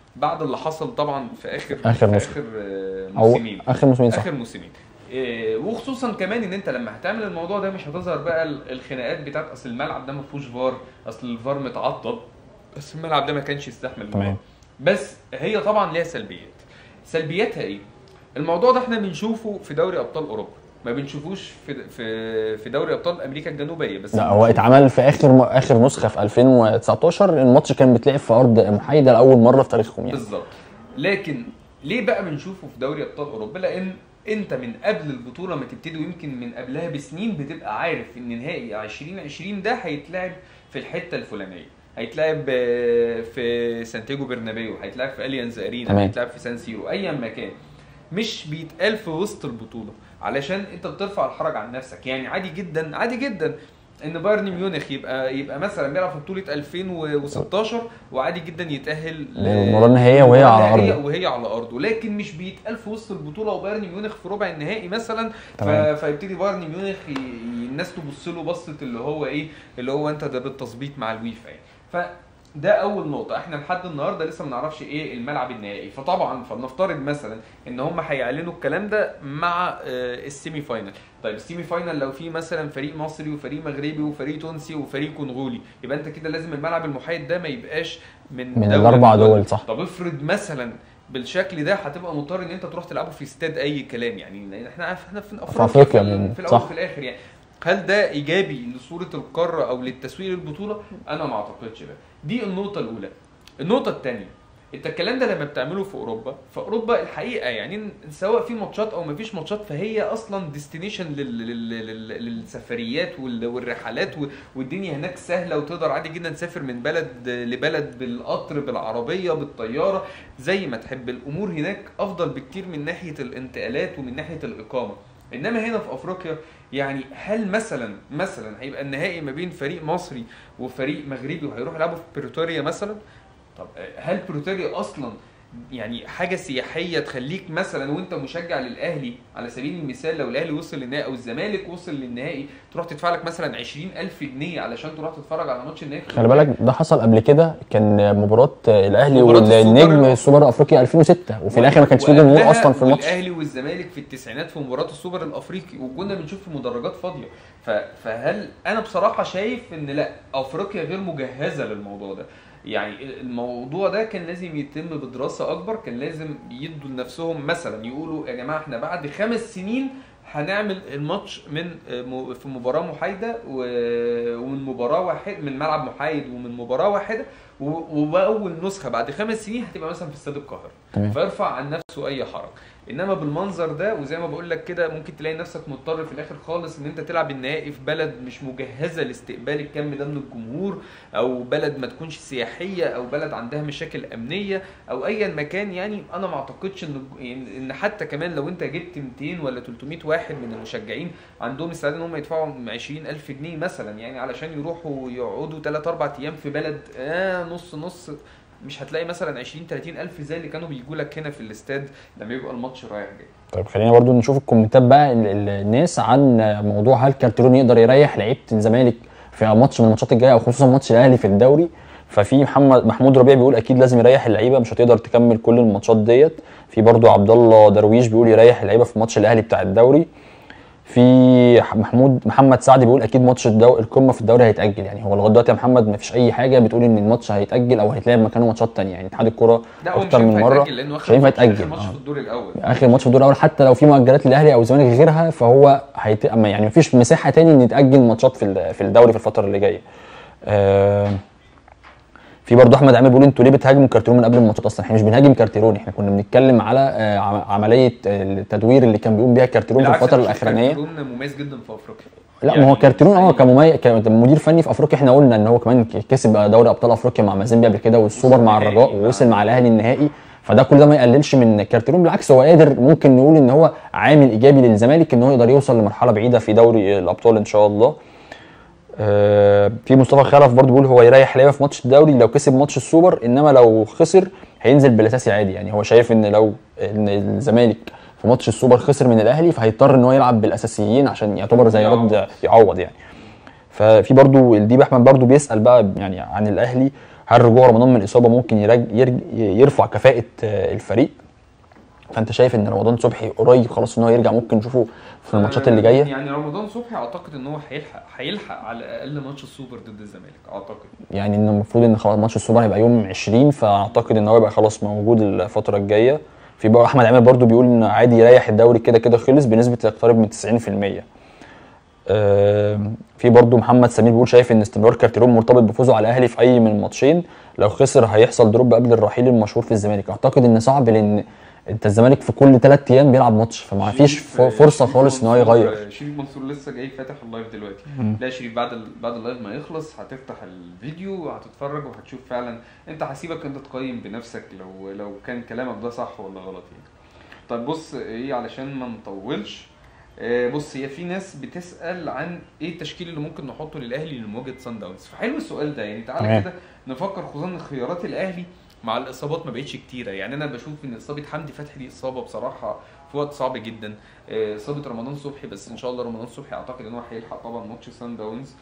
بعد اللي حصل طبعا في اخر آخر في موسم. اخر آه، او موسمين اخر موسمين صح اخر موسمين إيه، وخصوصا كمان ان انت لما هتعمل الموضوع ده مش هتظهر بقى ال- الخناقات بتاعت اصل الملعب ده ما فيهوش فار اصل الفار متعطل بس الملعب ده ما كانش يستحمل الفار. تمام. بس هي طبعا ليها سلبيات سلبياتها ايه الموضوع ده احنا بنشوفه في دوري ابطال اوروبا ما بنشوفوش في في في دوري ابطال امريكا الجنوبيه بس لا هو بنشوفه- اتعمل في اخر م... اخر نسخه في 2019 الماتش كان بيتلعب في ارض محايده لاول مره في تاريخهم يعني بالظبط لكن ليه بقى بنشوفه في دوري ابطال اوروبا لان انت من قبل البطوله ما تبتدي ويمكن من قبلها بسنين بتبقى عارف ان نهائي 2020 ده هيتلعب في الحته الفلانيه هيتلعب آه، في سانتياغو برنابيو هيتلعب في اليانز ارينا تمام. هيتلعب في سان سيرو ايا ما كان مش بيتقال في وسط البطوله علشان انت بترفع الحرج عن نفسك يعني عادي جدا عادي جدا ان بايرن ميونخ يبقى يبقى مثلا بيلعب في بطوله 2016 وعادي جدا يتاهل ل- للمباراة النهائية وهي على للمباراة النهائية أرضه. وهي على ارضه لكن مش بيتقال في وسط البطوله وبايرن ميونخ في ربع النهائي مثلا ف... تمام. فيبتدي بايرن ميونخ ي... ي- الناس تبص له بصه اللي هو ايه اللي هو انت ده بالتظبيط مع الويفا يعني فده اول نقطه احنا لحد النهارده لسه ما نعرفش ايه الملعب النهائي فطبعا فلنفترض مثلا ان هم هيعلنوا الكلام ده مع آه، السيمي فاينل طيب السيمي فاينل لو في مثلا فريق مصري وفريق مغربي وفريق تونسي وفريق كونغولي يبقى انت كده لازم الملعب المحايد ده ما يبقاش من من دولة الاربع من دول صح طب افرض مثلا بالشكل ده هتبقى مضطر ان انت تروح تلعبه في استاد اي كلام يعني لأن احنا احنا في افريقيا أفريقيا في, ال- من- في الاول صح. وفي الاخر يعني هل ده ايجابي لصوره القاره او للتسويق البطوله انا ما اعتقدش ده دي النقطه الاولى النقطه الثانيه انت الكلام ده لما بتعمله في اوروبا فاوروبا الحقيقه يعني سواء في ماتشات او ما فيش ماتشات فهي اصلا ديستنيشن للسفريات وال- والرحلات و- والدنيا هناك سهله وتقدر عادي جدا تسافر من بلد لبلد بالقطر بالعربيه بالطياره زي ما تحب الامور هناك افضل بكتير من ناحيه الانتقالات ومن ناحيه الاقامه انما هنا في افريقيا يعني هل مثلا مثلا هيبقى النهائي ما بين فريق مصري وفريق مغربي وهيروحوا يلعبوا في بريتوريا مثلا طب هل بريتوريا اصلا يعني حاجه سياحيه تخليك مثلا وانت مشجع للاهلي على سبيل المثال لو الاهلي وصل للنهائي او الزمالك وصل للنهائي تروح تدفع لك مثلا 20000 جنيه علشان تروح تتفرج على ماتش النهائي خلي بالك ده حصل قبل كده كان مباراه الاهلي مباراة والنجم السوبر- السوبر الافريقي 2006 وفي الاخر ما كانش فيه جمهور وقبلها اصلا في الماتش والاهلي والزمالك في التسعينات في مباراه السوبر الافريقي وكنا بنشوف في مدرجات فاضيه ف... فهل انا بصراحه شايف ان لا افريقيا غير مجهزه للموضوع ده يعني الموضوع ده كان لازم يتم بدراسه اكبر كان لازم يدوا لنفسهم مثلا يقولوا يا جماعه احنا بعد خمس سنين هنعمل الماتش من م- في مباراه محايده و- ومن مباراه واحد من ملعب محايد ومن مباراه واحده و- واول نسخه بعد خمس سنين هتبقى مثلا في استاد القاهره تمام فيرفع عن نفسه اي حرج انما بالمنظر ده وزي ما بقول لك كده ممكن تلاقي نفسك مضطر في الاخر خالص ان انت تلعب النهائي في بلد مش مجهزه لاستقبال الكم ده من الجمهور او بلد ما تكونش سياحيه او بلد عندها مشاكل امنيه او ايا مكان يعني انا ما اعتقدش ان يعني ان حتى كمان لو انت جبت 200 ولا 300 واحد من المشجعين عندهم استعداد ان هم يدفعوا 20000 جنيه مثلا يعني علشان يروحوا يقعدوا 3 4 ايام في بلد آه نص نص مش هتلاقي مثلا 20 30 الف زي اللي كانوا بيجوا لك هنا في الاستاد لما يبقى الماتش رايح جاي طيب خلينا برضو نشوف الكومنتات بقى ال- ال- الناس عن موضوع هل كارتيرون يقدر يريح لعيبه الزمالك في ماتش من الماتشات الجايه او خصوصا ماتش الاهلي في الدوري ففي محمد محمود ربيع بيقول اكيد لازم يريح اللعيبه مش هتقدر تكمل كل الماتشات ديت في برضو عبد الله درويش بيقول يريح اللعيبه في ماتش الاهلي بتاع الدوري في محمود محمد سعد بيقول اكيد ماتش الدو... القمه في الدوري هيتاجل يعني هو لغايه دلوقتي يا محمد ما فيش اي حاجه بتقول ان الماتش هيتاجل او هيتلعب مكانه ماتشات تانية يعني اتحاد الكوره لا هو مش اكتر من هينفع مره يتأجل لانه مش اخر هينفع ماتش آخر يتاجل ماتش آه. في الدور الاول اخر ماتش في الدور الاول حتى لو في مؤجلات للاهلي او الزمالك غيرها فهو هيت... أما يعني مفيش مساحه تاني ان يتاجل ماتشات في ال- في الدوري في الفتره اللي جايه آه في برضه احمد عامر بيقول انتوا ليه بتهاجموا كارتيرون من قبل الماتشات اصلا احنا مش بنهاجم كارتيرون احنا كنا بنتكلم على آه عم- عمليه التدوير اللي كان بيقوم بيها كارتيرون في بالعكس الفتره أنا شايف الاخرانيه كارتيرون مميز جدا في افريقيا لا يعني ما هو كارتيرون اه يعني- كمميز كمدير فني في افريقيا احنا قلنا ان هو كمان ك- كسب دوري ابطال افريقيا مع مازيمبي قبل كده والسوبر مع النهائي الرجاء مع- ووصل مع الاهلي النهائي فده كل ده ما يقللش من كارتيرون بالعكس هو قادر ممكن نقول ان هو عامل ايجابي للزمالك ان هو يقدر يوصل لمرحله بعيده في دوري الابطال ان شاء الله آه، في مصطفى خلف برضه بيقول هو يريح لعيبه في ماتش الدوري لو كسب ماتش السوبر انما لو خسر هينزل بالاساسي عادي يعني هو شايف ان لو ان الزمالك في ماتش السوبر خسر من الاهلي فهيضطر ان هو يلعب بالاساسيين عشان يعتبر زي يعوض. رد يعوض يعني ففي برضو الديب احمد برضو بيسال بقى يعني عن الاهلي هل رجوع رمضان من الاصابه ممكن يرج... يرج... يرفع كفاءه آه، الفريق فانت شايف ان رمضان صبحي قريب خلاص ان هو يرجع ممكن نشوفه في الماتشات اللي جايه يعني رمضان صبحي اعتقد ان هو هيلحق هيلحق على الاقل ماتش السوبر ضد الزمالك اعتقد يعني ان المفروض ان خلاص ماتش السوبر هيبقى يوم 20 فاعتقد ان هو يبقى خلاص موجود الفتره الجايه في بقى احمد عامر برضو بيقول ان عادي يريح الدوري كده كده خلص بنسبه تقترب من 90% آم، في برضو محمد سمير بيقول شايف ان استمرار كارتيرون مرتبط بفوزه على الاهلي في اي من الماتشين لو خسر هيحصل دروب قبل الرحيل المشهور في الزمالك اعتقد ان صعب لان انت الزمالك في كل ثلاث ايام بيلعب ماتش فما فيش شريف- ف- فرصه شريف خالص ان هو منصور- يغير شريف منصور لسه جاي فاتح اللايف دلوقتي لا شريف بعد ال... بعد اللايف ما يخلص هتفتح الفيديو وهتتفرج وهتشوف فعلا انت هسيبك انت تقيم بنفسك لو لو كان كلامك ده صح ولا غلط يعني طيب بص ايه علشان ما نطولش آه، بص هي في ناس بتسال عن ايه التشكيل اللي ممكن نحطه للاهلي لمواجهه سان داونز فحلو السؤال ده يعني تعالى تمام. كده نفكر خصوصا ان خيارات الاهلي مع الاصابات ما بقتش كتيره يعني انا بشوف ان اصابه حمدي فتحي دي اصابه بصراحه في وقت صعب جدا آه، اصابه رمضان صبحي بس ان شاء الله رمضان صبحي اعتقد ان هو هيلحق طبعا ماتش سان داونز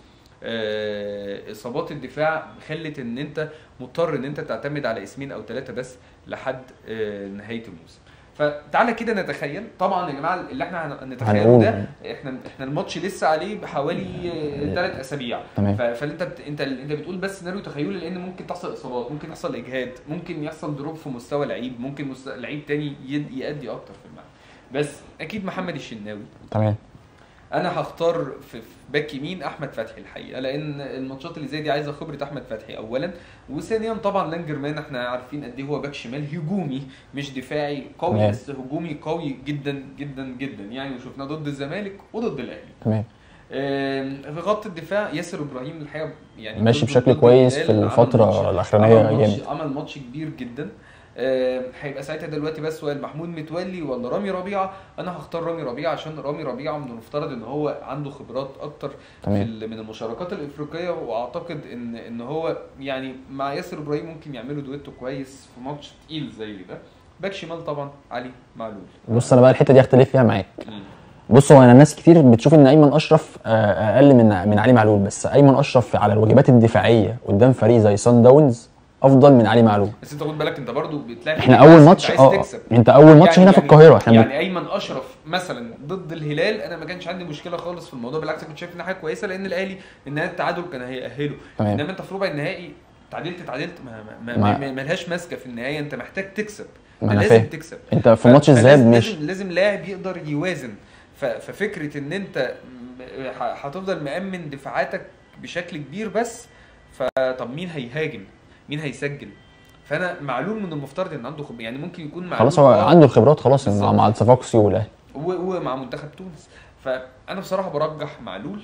آه، اصابات الدفاع خلت ان انت مضطر ان انت تعتمد على اسمين او ثلاثه بس لحد آه، نهايه الموسم فتعالى كده نتخيل طبعا يا جماعه اللي احنا هنتخيله هنقول. ده احنا احنا الماتش لسه عليه بحوالي ثلاث اسابيع تمام. ف- فانت بت... انت انت بتقول بس سيناريو تخيلي لان ممكن تحصل اصابات ممكن يحصل اجهاد ممكن يحصل دروب في مستوى لعيب ممكن مست... لعيب تاني يد... يأدي اكتر في الملعب بس اكيد محمد الشناوي تمام انا هختار في في باك يمين احمد فتحي الحقيقه لان الماتشات اللي زي دي عايزه خبره احمد فتحي اولا وثانيا طبعا لانجرمان احنا عارفين قد ايه هو باك شمال هجومي مش دفاعي قوي تمام. بس هجومي قوي جدا جدا جدا يعني وشفناه ضد الزمالك وضد الاهلي تمام آم، في خط الدفاع ياسر ابراهيم الحقيقه يعني ماشي ضد- بشكل ضد كويس الهلال في عمل الفترة ماتش- الأخرانية عمل ماتش جامد. عمل ماتش كبير جدا آم، هيبقى ساعتها دلوقتي بس سؤال محمود متولي ولا رامي ربيعه انا هختار رامي ربيعه عشان رامي ربيعه من المفترض ان هو عنده خبرات اكتر في تمام ال- من المشاركات الافريقيه واعتقد ان ان هو يعني مع ياسر ابراهيم ممكن يعملوا دويتو كويس في ماتش تقيل زي ده باك شمال طبعا علي معلول بص انا بقى الحته دي اختلف فيها معاك بص هو انا ناس كتير بتشوف ان ايمن اشرف آه، اقل من من علي معلول بس ايمن اشرف على الواجبات الدفاعيه قدام فريق زي سان داونز افضل من علي معلول بس انت خد بالك انت برضو بتلاقي احنا فريق اول بس ماتش انت اه عايز تكسب انت اول ماتش هنا في القاهره احنا بن- يعني ايمن اشرف مثلا ضد الهلال انا ما كانش عندي مشكله خالص في الموضوع بالعكس كنت شايف انها حاجه كويسه لان الاهلي النهائي التعادل كان هيأهله تمام. انما انت في ربع النهائي تعادلت تعادلت ما ما ما- ما, ما, ما لهاش ماسكه في النهايه انت محتاج تكسب ما أنا لازم فاهم. تكسب انت في ف- ماتش الذهاب فلازم- مش لازم لازم لاعب يقدر يوازن ف- ففكره ان انت م- ه- هتفضل مأمن دفاعاتك بشكل كبير بس فطب مين هيهاجم؟ مين هيسجل؟ فانا معلول من المفترض ان عنده خب... يعني ممكن يكون معلول خلاص هو آه، عنده الخبرات خلاص بالظبط. مع مع الصفاقسي والاهلي و- ومع منتخب تونس فانا بصراحه برجح معلول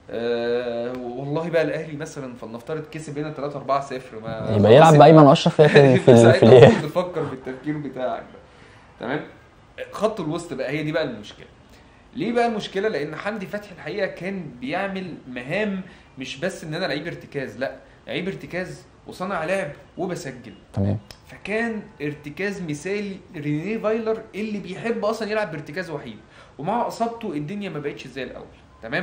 أه والله بقى الاهلي مثلا فلنفترض كسب هنا 3 4 0 ما يبقى يلعب بايمن اشرف في في, في, في ساعتها الاياب المفروض تفكر بالتفكير بتاعك ده تمام خط الوسط بقى هي دي بقى المشكله ليه بقى المشكله لان حمدي فتحي الحقيقه كان بيعمل مهام مش بس ان انا لعيب ارتكاز لا لعيب ارتكاز وصانع لعب وبسجل تمام فكان ارتكاز مثالي رينيه فايلر اللي بيحب اصلا يلعب بارتكاز وحيد ومع اصابته الدنيا ما بقتش زي الاول تمام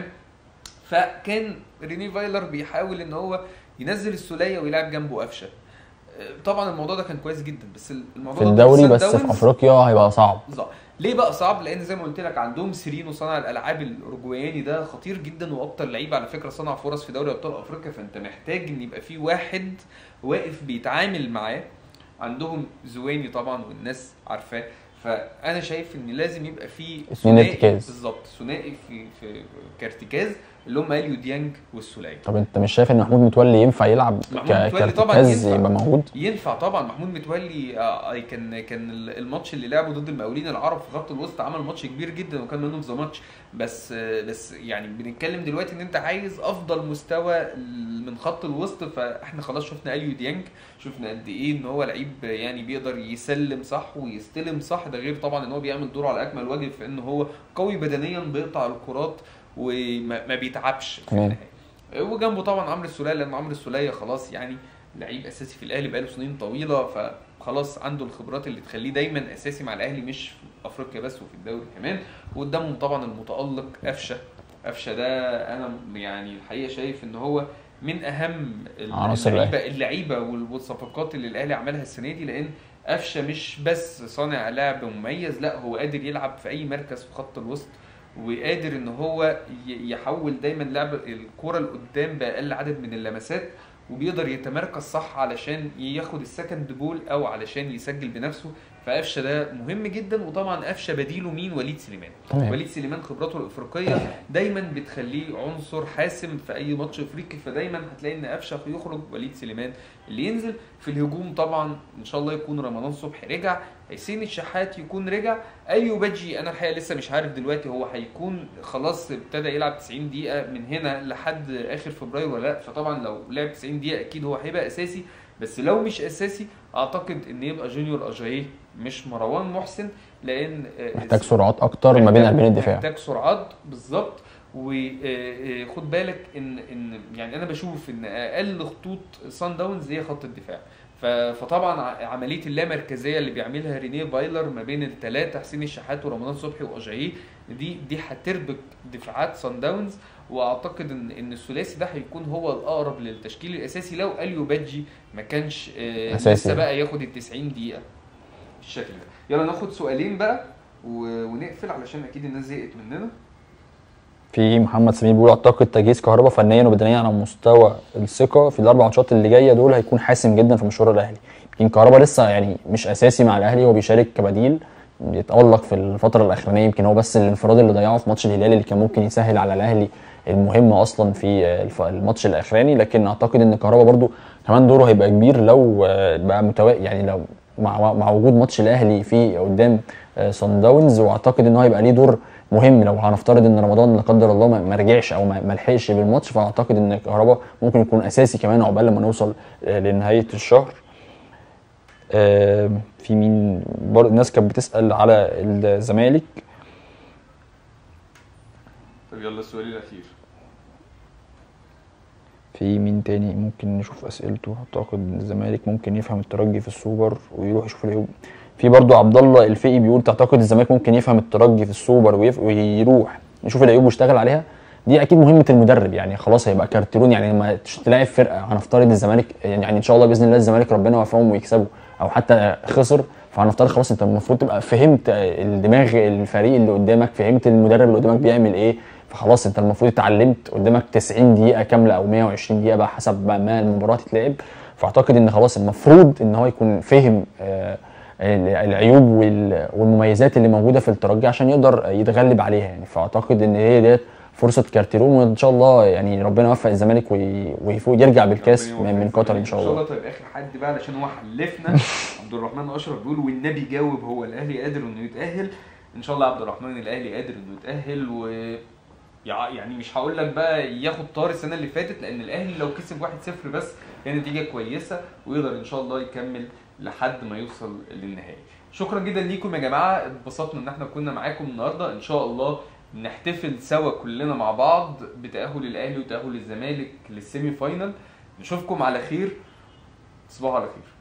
فكان رينيه فايلر بيحاول ان هو ينزل السوليه ويلعب جنبه قفشه آه، طبعا الموضوع ده كان كويس جدا بس الموضوع في ده الدوري سان بس في داونز افريقيا هيبقى صعب بالظبط ليه بقى صعب لان زي ما قلت لك عندهم سيرينو صانع الالعاب الاورجواني ده خطير جدا واكتر لعيب على فكره صنع فرص في دوري ابطال افريقيا فانت محتاج ان يبقى في واحد واقف بيتعامل معاه عندهم زواني طبعا والناس عارفاه فانا شايف ان لازم يبقى في اتنين ثنائي ارتكاز. بالظبط ثنائي في في كارتكاز اللي هم اليو ديانج والسوليه طب انت مش شايف ان محمود متولي ينفع يلعب محمود ك- متولي طبعاً كارتكاز ينفع. يبقى موجود ينفع طبعا محمود متولي آه، كان كان الماتش اللي لعبه ضد المقاولين العرب في خط الوسط عمل ماتش كبير جدا وكان منهم ذا ماتش بس آه، بس يعني بنتكلم دلوقتي ان انت عايز افضل مستوى من خط الوسط فاحنا خلاص شفنا اليو ديانج شفنا قد ايه ان هو لعيب يعني بيقدر يسلم صح ويستلم صح ده غير طبعا ان هو بيعمل دوره على اكمل وجه في ان هو قوي بدنيا بيقطع الكرات وما ما بيتعبش في تمام. النهايه وجنبه طبعا عمرو السوليه لان عمرو السوليه خلاص يعني لعيب اساسي في الاهلي بقاله سنين طويله فخلاص عنده الخبرات اللي تخليه دايما اساسي مع الاهلي مش في افريقيا بس وفي الدوري كمان وقدامهم طبعا المتالق قفشه قفشه ده انا يعني الحقيقه شايف ان هو من اهم عناصر اللعيبه اللعيبه وال- والصفقات اللي الاهلي عملها السنه دي لان قفشه مش بس صانع لعب مميز لا هو قادر يلعب في اي مركز في خط الوسط وقادر ان هو ي- يحول دايما لعب الكره لقدام باقل عدد من اللمسات وبيقدر يتمركز صح علشان ياخد السكند بول او علشان يسجل بنفسه فقفشه ده مهم جدا وطبعا قفشه بديله مين وليد سليمان تمام وليد سليمان خبراته الافريقيه دايما بتخليه عنصر حاسم في اي ماتش افريقي فدايما هتلاقي ان قفشه يخرج وليد سليمان اللي ينزل في الهجوم طبعا ان شاء الله يكون رمضان صبحي رجع حسين الشحات يكون رجع ايو بجي انا الحقيقه لسه مش عارف دلوقتي هو هيكون خلاص ابتدى يلعب 90 دقيقه من هنا لحد اخر فبراير ولا لا فطبعا لو لعب 90 دقيقه اكيد هو هيبقى اساسي بس لو مش اساسي اعتقد ان يبقى جونيور اجاييه مش مروان محسن لان آه، محتاج سرعات اكتر ما بين محتاج- قلبين الدفاع محتاج سرعات بالظبط وخد بالك ان ان يعني انا بشوف ان اقل خطوط سان داونز هي خط الدفاع ف- فطبعا ع- عمليه اللامركزيه اللي بيعملها رينيه فايلر ما بين الثلاثه حسين الشحات ورمضان صبحي واجاييه دي دي هتربك دفاعات سان داونز واعتقد ان ان الثلاثي ده هيكون هو الاقرب للتشكيل الاساسي لو اليو بادجي ما كانش آه، أساسي. لسه بقى ياخد ال 90 دقيقه بالشكل ده يلا ناخد سؤالين بقى و- ونقفل علشان اكيد الناس زهقت مننا في محمد سمير بيقول اعتقد تجهيز كهربا فنيا وبدنيا على مستوى الثقه في الاربع ماتشات اللي جايه دول هيكون حاسم جدا في مشوار الاهلي يمكن كهربا لسه يعني مش اساسي مع الاهلي هو بيشارك كبديل بيتالق في الفتره الاخرانيه يمكن هو بس الانفراد اللي ضيعه في ماتش الهلال اللي كان ممكن يسهل على الاهلي المهمه اصلا في الف- الماتش الاخراني لكن اعتقد ان كهربا برضو كمان دوره هيبقى كبير لو آه، بقى متوا يعني لو مع مع وجود ماتش الاهلي في قدام صن داونز واعتقد ان هو هيبقى ليه دور مهم لو هنفترض ان رمضان لا قدر الله ما ما رجعش او ما ما لحقش بالماتش فاعتقد ان كهربا ممكن يكون اساسي كمان عقبال لما نوصل آه، لنهايه الشهر آه، في مين برضه الناس كانت بتسال على الزمالك طب يلا السؤال الاخير في مين تاني ممكن نشوف اسئلته اعتقد إن الزمالك ممكن يفهم الترجي في السوبر ويروح يشوف العيوب في برضو عبد الله الفقي بيقول تعتقد الزمالك ممكن يفهم الترجي في السوبر ويف... ويروح يشوف العيوب ويشتغل عليها دي اكيد مهمه المدرب يعني خلاص هيبقى كارتيرون يعني لما تش- تلاعب فرقه هنفترض الزمالك يعني ان شاء الله باذن الله الزمالك ربنا يوفقهم ويكسبوا او حتى خسر فهنفترض خلاص انت المفروض تبقى فهمت الدماغ الفريق اللي قدامك فهمت المدرب اللي قدامك بيعمل ايه فخلاص انت المفروض اتعلمت قدامك 90 دقيقه كامله او 120 دقيقه بقى حسب ما ما المباراه تتلعب فاعتقد ان خلاص المفروض ان هو يكون فهم آه، العيوب وال- والمميزات اللي موجوده في الترجي عشان يقدر يتغلب عليها يعني فاعتقد ان هي ديت فرصه كارتيرون وان شاء الله يعني ربنا يوفق الزمالك وي- ويفوق يرجع بالكاس ربنا من من يوفقك. قطر ان شاء الله طيب اخر حد بقى علشان هو حلفنا عبد الرحمن اشرف بيقول والنبي جاوب هو الاهلي قادر انه يتاهل ان شاء الله عبد الرحمن الاهلي قادر انه يتاهل و يع- يعني مش هقول لك بقى ياخد طار السنه اللي فاتت لان الاهلي لو كسب 1-0 بس هي نتيجه كويسه ويقدر ان شاء الله يكمل لحد ما يوصل للنهائي شكرا جدا ليكم يا جماعه اتبسطنا ان احنا كنا معاكم النهارده ان شاء الله نحتفل سوا كلنا مع بعض بتاهل الاهلي وتاهل الزمالك للسيمي فاينل نشوفكم على خير تصبحوا على خير